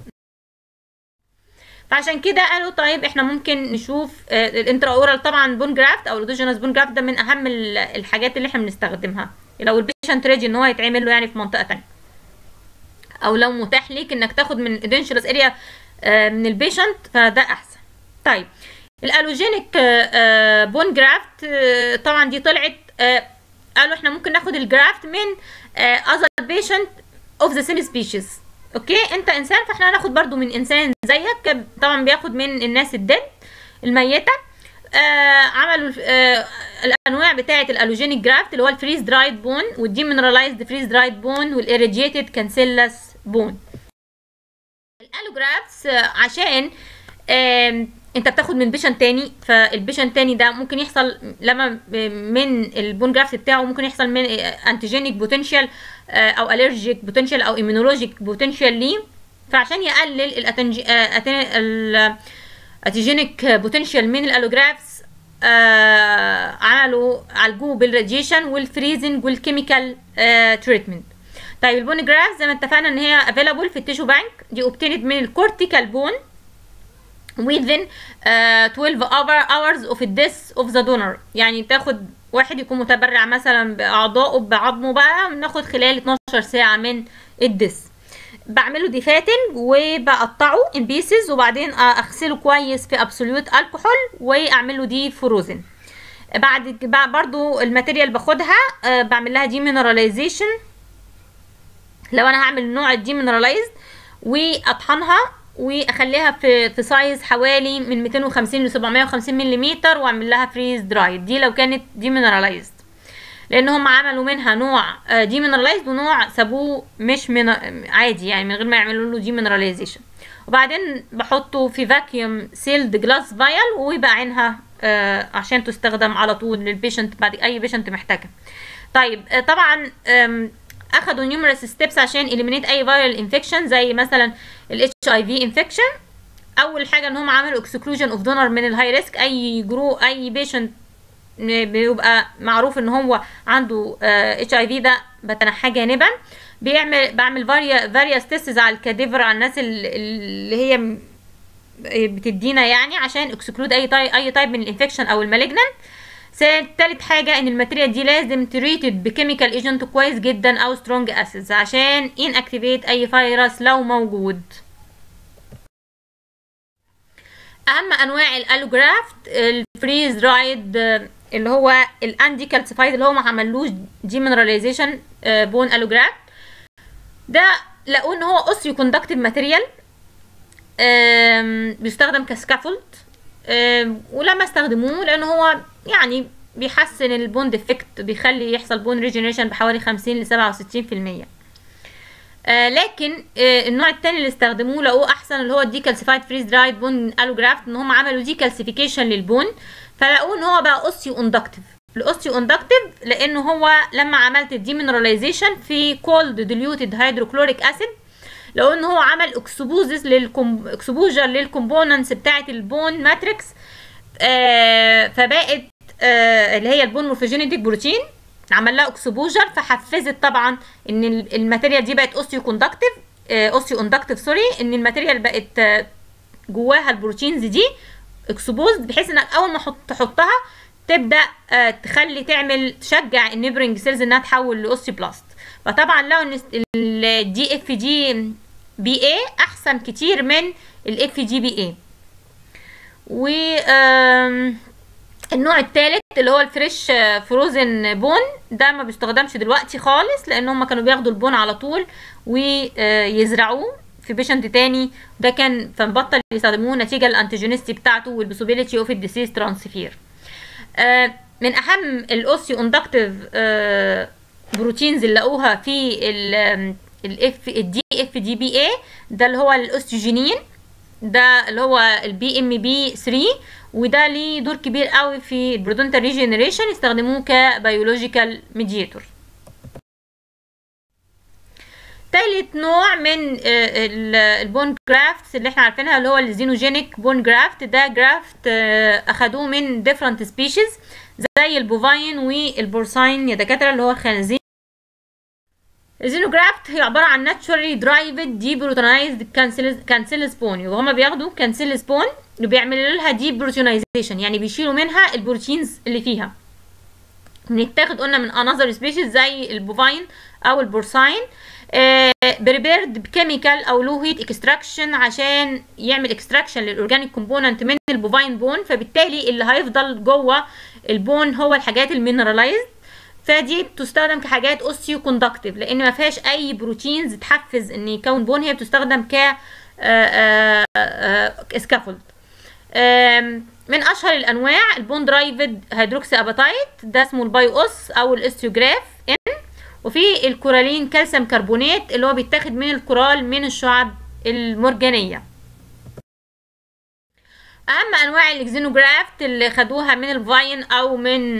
فعشان كده قالوا طيب احنا ممكن نشوف آه، الانترا اورال طبعا بون جرافت او الاودوجينوس بون جرافت ده من اهم ال- الحاجات اللي احنا بنستخدمها لو البيشنت ريدي ان هو يتعمل له يعني في منطقه تانية او لو متاح ليك انك تاخد من ادنشلس اريا من البيشنت فده احسن طيب الالوجينيك بون جرافت طبعا دي طلعت آه، قالوا احنا ممكن ناخد الجرافت من اذر بيشنت اوف ذا سيم سبيشيز اوكي انت انسان فاحنا هناخد برضو من انسان زيك طبعا بياخد من الناس الديد الميته آه عملوا آه الانواع بتاعه الالوجينيك جرافت اللي هو الفريز درايد بون والديمينرالايزد فريز درايد بون والاريجيتد كانسيلاس بون الالوجرافts آه، عشان آم، انت بتاخد من بيشن تاني فالبيشن تاني ده ممكن يحصل لما ب- من البون جرافت بتاعه ممكن يحصل من انتيجينيك بوتنشال او الرجيك بوتنشال او ايمينولوجيك بوتنشال ليه فعشان يقلل الاتيجينيك بوتنشال من الالوجرافز آه عملوا عالجوه بالراديشن والفريزنج والكيميكال تريتمنت طيب البون جراف زي ما اتفقنا ان هي افيلابل في التيشو بانك دي اوبتيند من الكورتيكال بون within uh, 12 hour hours of the death of the donor يعني تاخد واحد يكون متبرع مثلا باعضائه بعظمه بقى ناخد خلال 12 ساعه من الدس بعمله ديفاتنج وبقطعه ان بيسز وبعدين اغسله كويس في ابسوليوت الكحول واعمله دي فروزن بعد ك- برضو الماتيريال باخدها آه، بعمل لها دي مينراليزيشن لو انا هعمل نوع الدي مينرالايزد واطحنها واخليها في في سايز حوالي من 250 ل 750 ملم واعمل لها فريز درايد دي لو كانت دي مينرالايزد لان هم عملوا منها نوع دي مينرالايزد ونوع سابوه مش من عادي يعني من غير ما يعملوا له دي مينراليزيشن وبعدين بحطه في فاكيوم سيلد جلاس فايل وبعينها آه، عشان تستخدم على طول للبيشنت بعد اي بيشنت محتاجها طيب آه، طبعا آم، اخدوا numerous steps عشان eliminate اي viral infection زي مثلا ال HIV infection اول حاجه ان هم عملوا exclusion of donor من الهاي ريسك اي جرو اي بيشنت بيبقى معروف ان هو عنده اتش اي في ده بتنحاه جانبا بيعمل بعمل فاريا فاريا تيستز على الكاديفر على الناس ال- اللي هي م- بتدينا يعني عشان اكسكلود اي تايب اي تايب من الانفكشن او المالجنانت تالت حاجة ان الماتيريال دي لازم تريتد بكيميكال ايجنت كويس جدا او سترونج اسيدز عشان ان اكتيفيت اي فيروس لو موجود اهم انواع الالوجرافت الفريز درايد اللي هو الاندي كالسيفايد اللي هو ما عملوش ديمينراليزيشن بون الوجرافت ده لقوه ان هو اوسيو كوندكتيف ماتيريال بيستخدم كسكافولد ولما استخدموه لان هو يعني بيحسن البون ديفكت بيخلي يحصل بون ريجنريشن بحوالي 50 ل 67% آه لكن آه النوع التاني اللي استخدموه لقوه احسن اللي هو الديكالسيفايد فريز درايد بون الوجرافت ان هم عملوا ديكالسيفيكيشن للبون فلقوه ان هو بقى اوسيو اندكتيف الاوستيو اندكتيف لان هو لما عملت الديمينراليزيشن في كولد ديليوتد هيدروكلوريك اسيد لو ان هو عمل اكسبوزز للكم اكسبوجر للكومبوننتس بتاعه البون ماتريكس آه فبقت آه اللي هي البون مورفوجينيتك بروتين عمل لها اكسبوجر فحفزت طبعا ان الماتيريال دي بقت اوستيو كوندكتيف اوستيو اندكتيف سوري ان الماتيريال بقت آه جواها البروتينز دي اكسبوزد بحيث انك اول ما تحطها تبدا آه تخلي تعمل تشجع النيبرنج سيلز انها تحول لاوستيوبلاست فطبعا لو ان الدي اف جي بي اي احسن كتير من الاف جي بي اي و النوع الثالث اللي هو الفريش فروزن بون ده ما بيستخدمش دلوقتي خالص لان هم كانوا بياخدوا البون على طول ويزرعوه في بيشنت تاني ده كان فنبطل يستخدموه نتيجه الانتيجينيستي بتاعته والبوسيبيليتي اوف الديسيز ترانسفير من اهم الاوسيو اندكتيف بروتينز اللي لقوها في الاف الدي اف دي بي اي ده اللي هو الاوستيوجينين ده اللي هو البي ام بي 3 وده ليه دور كبير قوي في البرودونتال ريجنريشن يستخدموه كبيولوجيكال ميدياتور تالت نوع من البون جرافتس اللي احنا عارفينها اللي هو الزينوجينيك بون جرافت ده جرافت اخدوه من ديفرنت سبيشيز زي البوفاين والبورساين يا دكاتره اللي هو الخنازير الزينوجرافت هي عباره عن ناتشورالي درايفد دي بروتونايزد كانسيل سبون وهما بياخدوا كانسيل سبون وبيعملوا لها دي بروتونايزيشن يعني بيشيلوا منها البروتينز اللي فيها بنتاخد قلنا من انذر سبيشيز زي البوفاين او البورساين بريبيرد بكيميكال او لو هيت اكستراكشن عشان يعمل اكستراكشن للاورجانيك كومبوننت من البوفاين بون فبالتالي اللي هيفضل جوه البون هو الحاجات المينرالايزد فدي بتستخدم كحاجات اوستيو كوندكتيف لان ما فيهاش اي بروتينز تحفز ان يكون بون هي بتستخدم ك سكافولد من اشهر الانواع البون درايفد هيدروكسي اباتايت ده اسمه البايو اوس او الاستيوجراف ان وفي الكورالين كالسيوم كربونات اللي هو بيتاخد من الكورال من الشعب المرجانيه اهم انواع الاكزينوجرافت اللي خدوها من الفاين او من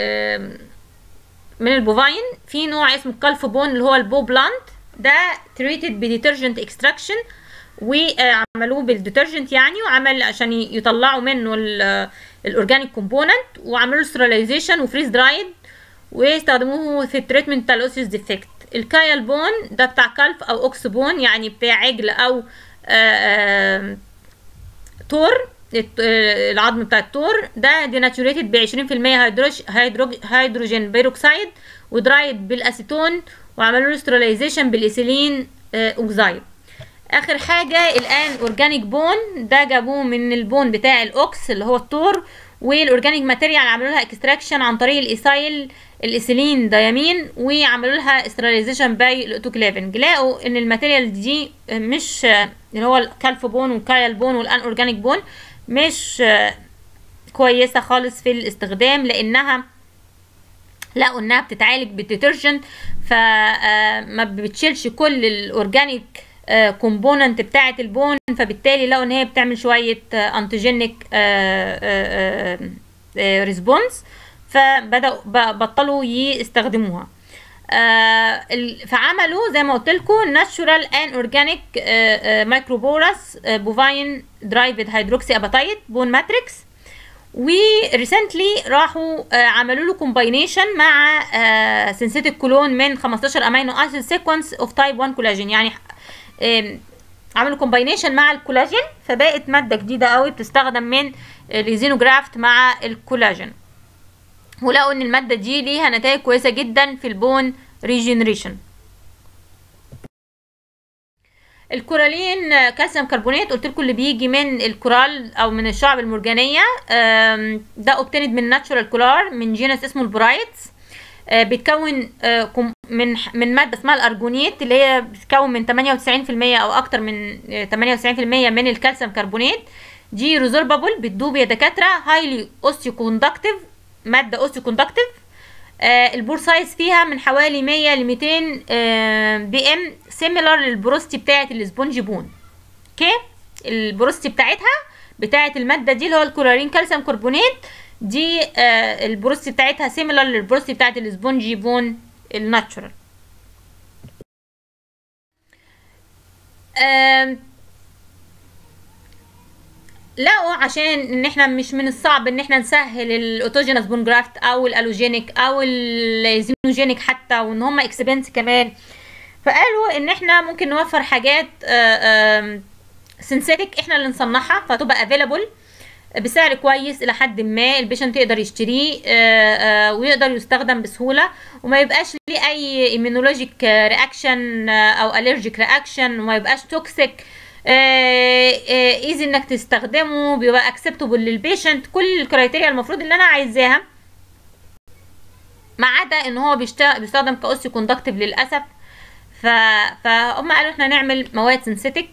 من البوفاين في نوع اسمه الكالفوبون اللي هو البو بلانت ده تريتد بديترجنت اكستراكشن وعملوه بالديترجنت يعني وعمل عشان يطلعوا منه الاورجانيك كومبوننت وعملوا سترلايزيشن وفريز درايد واستخدموه في التريتمنت بتاع الاوسيوس ديفكت الكايال بون ده بتاع كلف او اوكس بون يعني بتاع عجل او آآ آآ تور العظم بتاع التور ده ديناتوريتد ب 20% هيدروج هيدروجين بيروكسيد ودرايد بالاسيتون وعملوا له سترلايزيشن بالايثيلين اوكسايد اخر حاجه الان اورجانيك بون ده جابوه من البون بتاع الاوكس اللي هو التور والاورجانيك ماتيريال عملوا لها اكستراكشن عن طريق الايثايل الايثيلين دايامين وعملوا لها استراليزيشن باي الاوتوكلافنج لقوا ان الماتيريال دي مش اللي هو الكالفوبون والكايال بون والان اورجانيك بون مش كويسه خالص في الاستخدام لانها لقوا انها بتتعالج بالديترجنت فما بتشيلش كل الاورجانيك كومبوننت بتاعه البون فبالتالي لقوا ان هي بتعمل شويه انتيجينيك ريسبونس فبداوا بطلوا يستخدموها فعملوا زي ما قلت لكم ناتشورال ان اورجانيك مايكروبورس بوفاين درايفد هيدروكسي اباتايت بون ماتريكس وريسنتلي راحوا آه، عملوا له كومباينيشن مع سينثيتيك كولون من 15 امينو اسيد سيكونس اوف تايب 1 كولاجين يعني آم، عملوا كومباينيشن مع الكولاجين فبقت ماده جديده قوي بتستخدم من الزينوجرافت مع الكولاجين ولقوا ان الماده دي ليها نتائج كويسه جدا في البون ريجنريشن الكورالين كالسيوم كربونات قلت لكم اللي بيجي من الكورال او من الشعب المرجانيه آم، ده اوبتيند من ناتشورال كولار من جينس اسمه البرايتس آه، بيتكون آه، كم- من من ماده اسمها الارجونيت اللي هي بتتكون من 98% او اكتر من آه، 98% من الكالسيوم كربونات دي ريزوربابل بتدوب يا دكاتره هايلي اوستيو كوندكتيف ماده اوستيو كوندكتيف آه البور سايز فيها من حوالي 100 ل 200 آه بي ام سيميلار للبروستي بتاعه الاسبونج بون اوكي البروستي بتاعتها بتاعه الماده دي اللي هو الكلورين كالسيوم كربونات دي آه البروستي بتاعتها سيميلار للبروستي بتاعه الاسبونجي بون الناتشورال آم، لقوا عشان ان احنا مش من الصعب ان احنا نسهل الاوتوجينس بون جرافت او الالوجينيك او الزينوجينيك حتى وان هم اكسبنس كمان فقالوا ان احنا ممكن نوفر حاجات سينثيتك احنا اللي نصنعها فتبقى افيلابل بسعر كويس الى حد ما البيشنت يقدر يشتريه آه، آه، ويقدر يستخدم بسهوله وما يبقاش ليه اي ايمينولوجيك رياكشن او الرجيك رياكشن وما يبقاش توكسيك ايزي انك تستخدمه بيبقى اكسبتبل للبيشنت كل الكرايتيريا المفروض اللي انا عايزاها ما عدا ان هو بيشت- بيستخدم كاوسيو كوندكتيف للاسف ف... فهم قالوا احنا نعمل مواد سينثيتك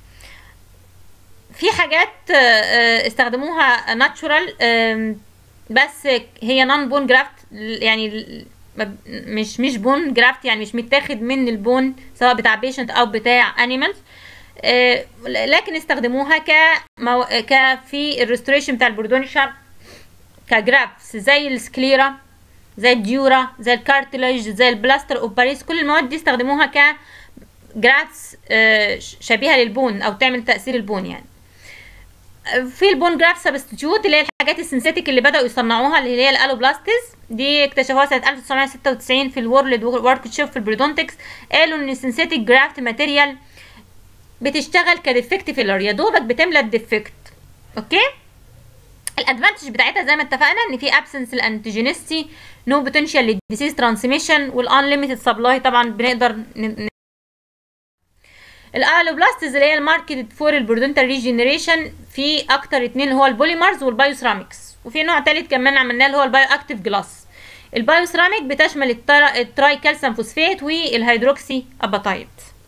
في حاجات آه، آه، استخدموها ناتشورال بس هي نون بون جرافت يعني ال- ما- مش مش بون جرافت يعني مش متاخد من البون سواء بتاع بيشنت او بتاع انيمالز لكن استخدموها ك مو... ك في الريستوريشن بتاع البردونشا كجرافس زي السكليرا زي الديورا زي الكارتلاج زي البلاستر اوف باريس كل المواد دي استخدموها ك جرافس شبيهه للبون او تعمل تاثير البون يعني في البون جراف سبستيتيوت اللي هي الحاجات السينثيتك اللي بداوا يصنعوها اللي هي الالوبلاستيز دي اكتشفوها سنه 1996 في الورلد ورك شيب في البريدونتكس قالوا ان السينثيتك جرافت ماتيريال بتشتغل كديفكت فيلر يا دوبك بتملى الديفكت اوكي الادفانتج بتاعتها زي ما اتفقنا ان في ابسنس الانتيجينيستي نو بوتنشال للديسيز ترانسميشن والانليميتد سبلاي طبعا بنقدر ن- الالوبلاستيز اللي هي الماركت فور البرودنتال ريجنريشن في اكتر اتنين اللي هو البوليمرز والبايوسراميكس وفي نوع تالت كمان عملناه اللي هو البايو اكتيف جلاس البايوسراميك بتشمل الترا- التراي كالسيوم فوسفات والهيدروكسي اباتايت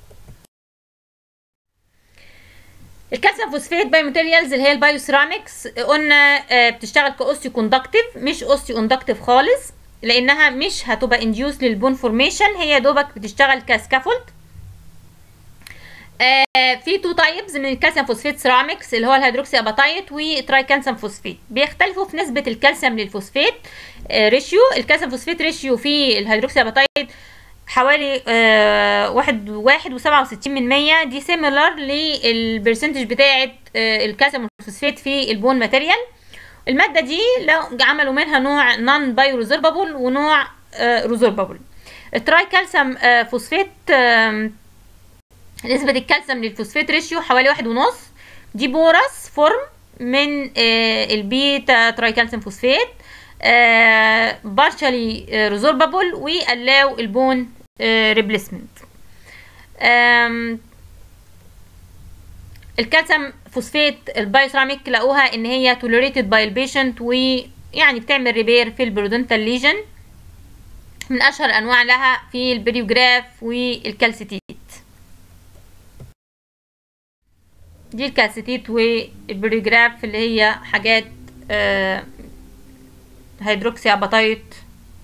الكالسيوم فوسفات باي ماتيريالز اللي هي البايوسيراميكس قلنا آه، بتشتغل كاوستيو كوندكتيف مش اوستيو كوندكتيف خالص لانها مش هتبقى انديوس للبون فورميشن هي دوبك بتشتغل كسكافولد آه، في تو تايبز من الكالسيوم فوسفات سيراميكس اللي هو الهيدروكسي اباتايت وتراي كالسيوم فوسفات بيختلفوا في نسبه الكالسيوم للفوسفات آه، ريشيو الكالسيوم فوسفات ريشيو في الهيدروكسي اباتايت حوالي آه واحد واحد وسبعة وستين من مية دي سيميلار للبرسنتج بتاعة آه الكالسيوم والفوسفات في البون ماتيريال المادة دي لو عملوا منها نوع نون بايو ريزوربابل ونوع آه ريزوربابل التراي كالسيوم آه فوسفات آه نسبة الكالسيوم للفوسفات ريشيو حوالي واحد ونص دي بورس فورم من آه البيتا تراي كالسيوم فوسفات بارشالي ريزوربابل ويقلاو البون ريبليسمنت الكالسيوم فوسفات البايوسراميك لقوها ان هي توليريتد باي البيشنت ويعني بتعمل ريبير في البرودنتال ليجن من اشهر انواع لها في البريوجراف والكالسيتيت دي الكالسيتيت والبريوجراف اللي هي حاجات آه هيدروكسي اباتايت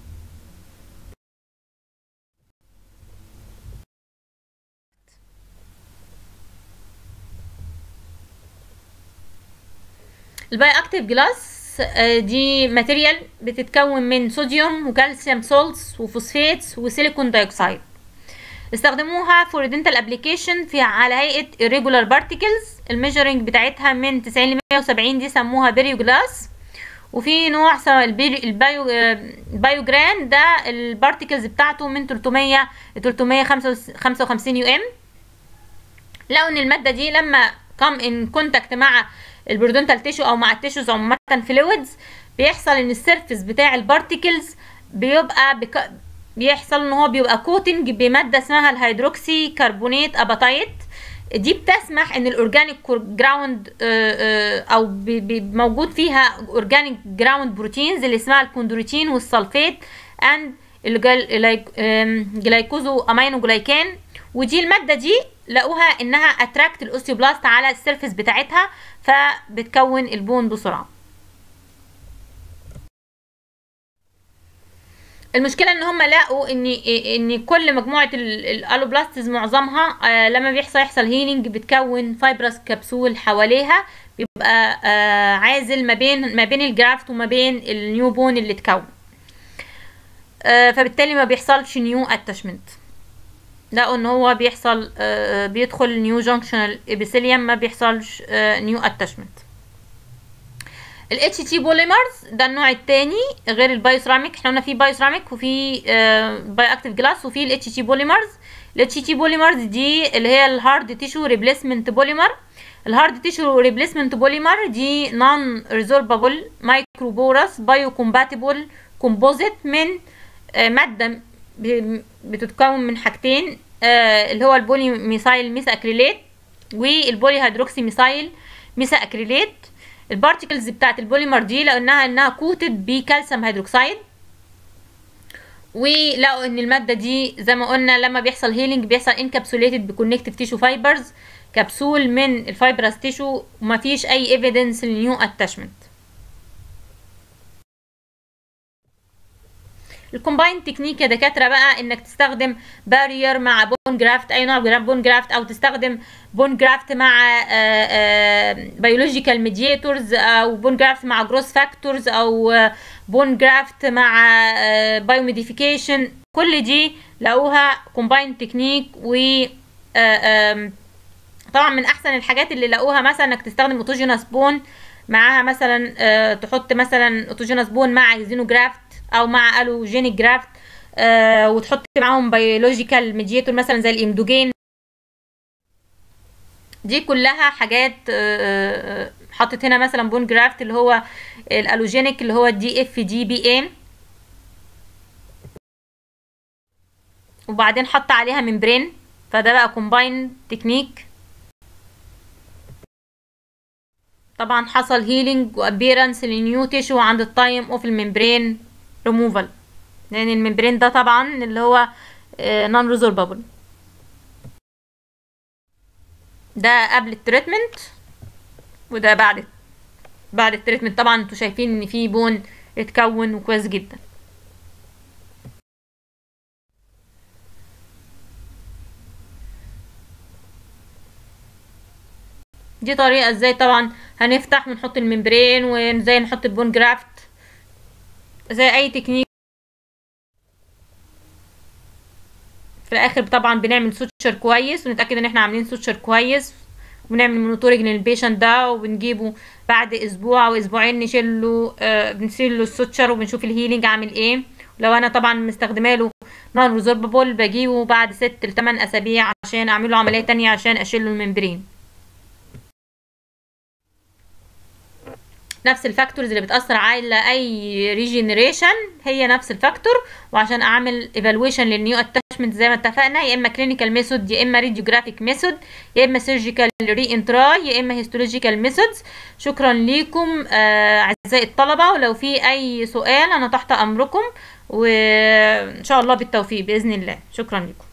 الباي اكتيف جلاس دي ماتيريال بتتكون من صوديوم وكالسيوم سولتس وفوسفاتس وسيليكون دايوكسيد استخدموها فور دنتال ابلكيشن في على هيئه irregular particles الميجرنج بتاعتها من 90 ل 170 دي سموها بيريو جلاس وفي نوع سواء البي- البايو البايوجران ده البارتيكلز بتاعته من 300 ل 355 يو ام لقوا ان الماده دي لما كم ان كونتاكت مع البرودونتال تيشو او مع التيشوز عامه فلويدز بيحصل ان السيرفيس بتاع البارتيكلز بيبقى بك... بيحصل ان هو بيبقى كوتنج بماده اسمها الهيدروكسي كربونات اباتايت دي بتسمح ان الاورجانيك جراوند او بي- بي- موجود فيها اورجانيك جراوند بروتينز اللي اسمها الكوندروتين والسلفيت اند الجلايكوزو امينو جلايكان ودي الماده دي لقوها انها اتراكت الاوستيوبلاست على السيرفيس بتاعتها فبتكون البون بسرعه المشكله ان هم لقوا ان ان كل مجموعه ال- الالوبلاستز معظمها آه، لما بيحصل يحصل هيلينج بتكون فايبرس كبسول حواليها بيبقى آه، عازل ما بين ما بين الجرافت وما بين النيو بون اللي اتكون آه، فبالتالي ما بيحصلش نيو اتاشمنت لقوا ان هو بيحصل آه، بيدخل نيو جانكشنال ابيثيليوم ما بيحصلش نيو اتاشمنت الاتش تي بوليمرز ده النوع التاني غير البايوسراميك احنا قلنا في بايوسراميك وفي باي اكتيف جلاس وفي الاتش تي بوليمرز الاتش تي بوليمرز دي اللي هي الهارد تيشو ريبليسمنت بوليمر الهارد تيشو ريبليسمنت بوليمر دي نون ريزوربابل مايكروبورس بايو كومباتيبل كومبوزيت من آه، ماده ب- بتتكون من حاجتين آه، اللي هو البولي ميثايل ميثا اكريليت والبولي هيدروكسي ميثايل ميثا اكريليت البارتيكلز بتاعت البوليمر دي لقيناها انها كوتد بكالسيوم هيدروكسيد ولقوا ان الماده دي زي ما قلنا لما بيحصل هيلينج بيحصل انكابسوليتد بكونكتيف تيشو فايبرز كبسول من الفايبرس تيشو ومفيش اي ايفيدنس لنيو اتاشمنت الكومباين تكنيك يا دكاتره بقى انك تستخدم بارير مع بون جرافت اي نوع جرا- بون جرافت او تستخدم بون جرافت مع بيولوجيكال ميدياتورز او بون جرافت مع جروس فاكتورز او بون جرافت مع بايو موديفيكيشن كل دي لقوها كومباين تكنيك و آه، آم، طبعا من احسن الحاجات اللي لقوها مثلا انك تستخدم اوتوجينوس بون معاها مثلا آه، تحط مثلا اوتوجينوس بون مع زينوجرافت او مع الوجينيك جرافت آه، وتحط معاهم بيولوجيكال ميدياتور مثلا زي الامدوجين دي كلها حاجات آه، آه، حطيت هنا مثلا بون جرافت اللي هو الالوجينيك اللي هو الدي اف دي بي اي وبعدين حط عليها ممبرين فده بقى كومباين تكنيك طبعا حصل هيلينج وابيرنس لنيو تيشو عند التايم اوف الممبرين ريموفال لان الممبرين ده طبعا اللي هو نون ريزوربابل ده قبل التريتمنت وده بعد بعد التريتمنت طبعا انتوا شايفين ان في بون اتكون وكويس جدا دي طريقة ازاي طبعا هنفتح ونحط الممبرين وازاي نحط البون جرافت زي اي تكنيك في الاخر طبعا بنعمل سوتشر كويس ونتاكد ان احنا عاملين سوتشر كويس ونعمل مونيتورنج للبيشنت ده وبنجيبه بعد اسبوع او اسبوعين نشيل له آه بنشيل له السوتشر وبنشوف الهيلينج عامل ايه لو انا طبعا مستخدمه له نون ريزوربابل بجيبه بعد ست لتمن اسابيع عشان اعمل له عمليه تانية عشان اشيل له الممبرين نفس الفاكتورز اللي بتاثر على اي ريجنريشن هي نفس الفاكتور وعشان اعمل ايفالويشن للنيو اتاشمنت زي ما اتفقنا يا اما كلينيكال ميثود يا اما راديوجرافيك ميثود يا اما سيرجيكال ري انتراي يا اما هيستولوجيكال ميثودز شكرا ليكم آه اعزائي الطلبه ولو في اي سؤال انا تحت امركم وان شاء الله بالتوفيق باذن الله شكرا لكم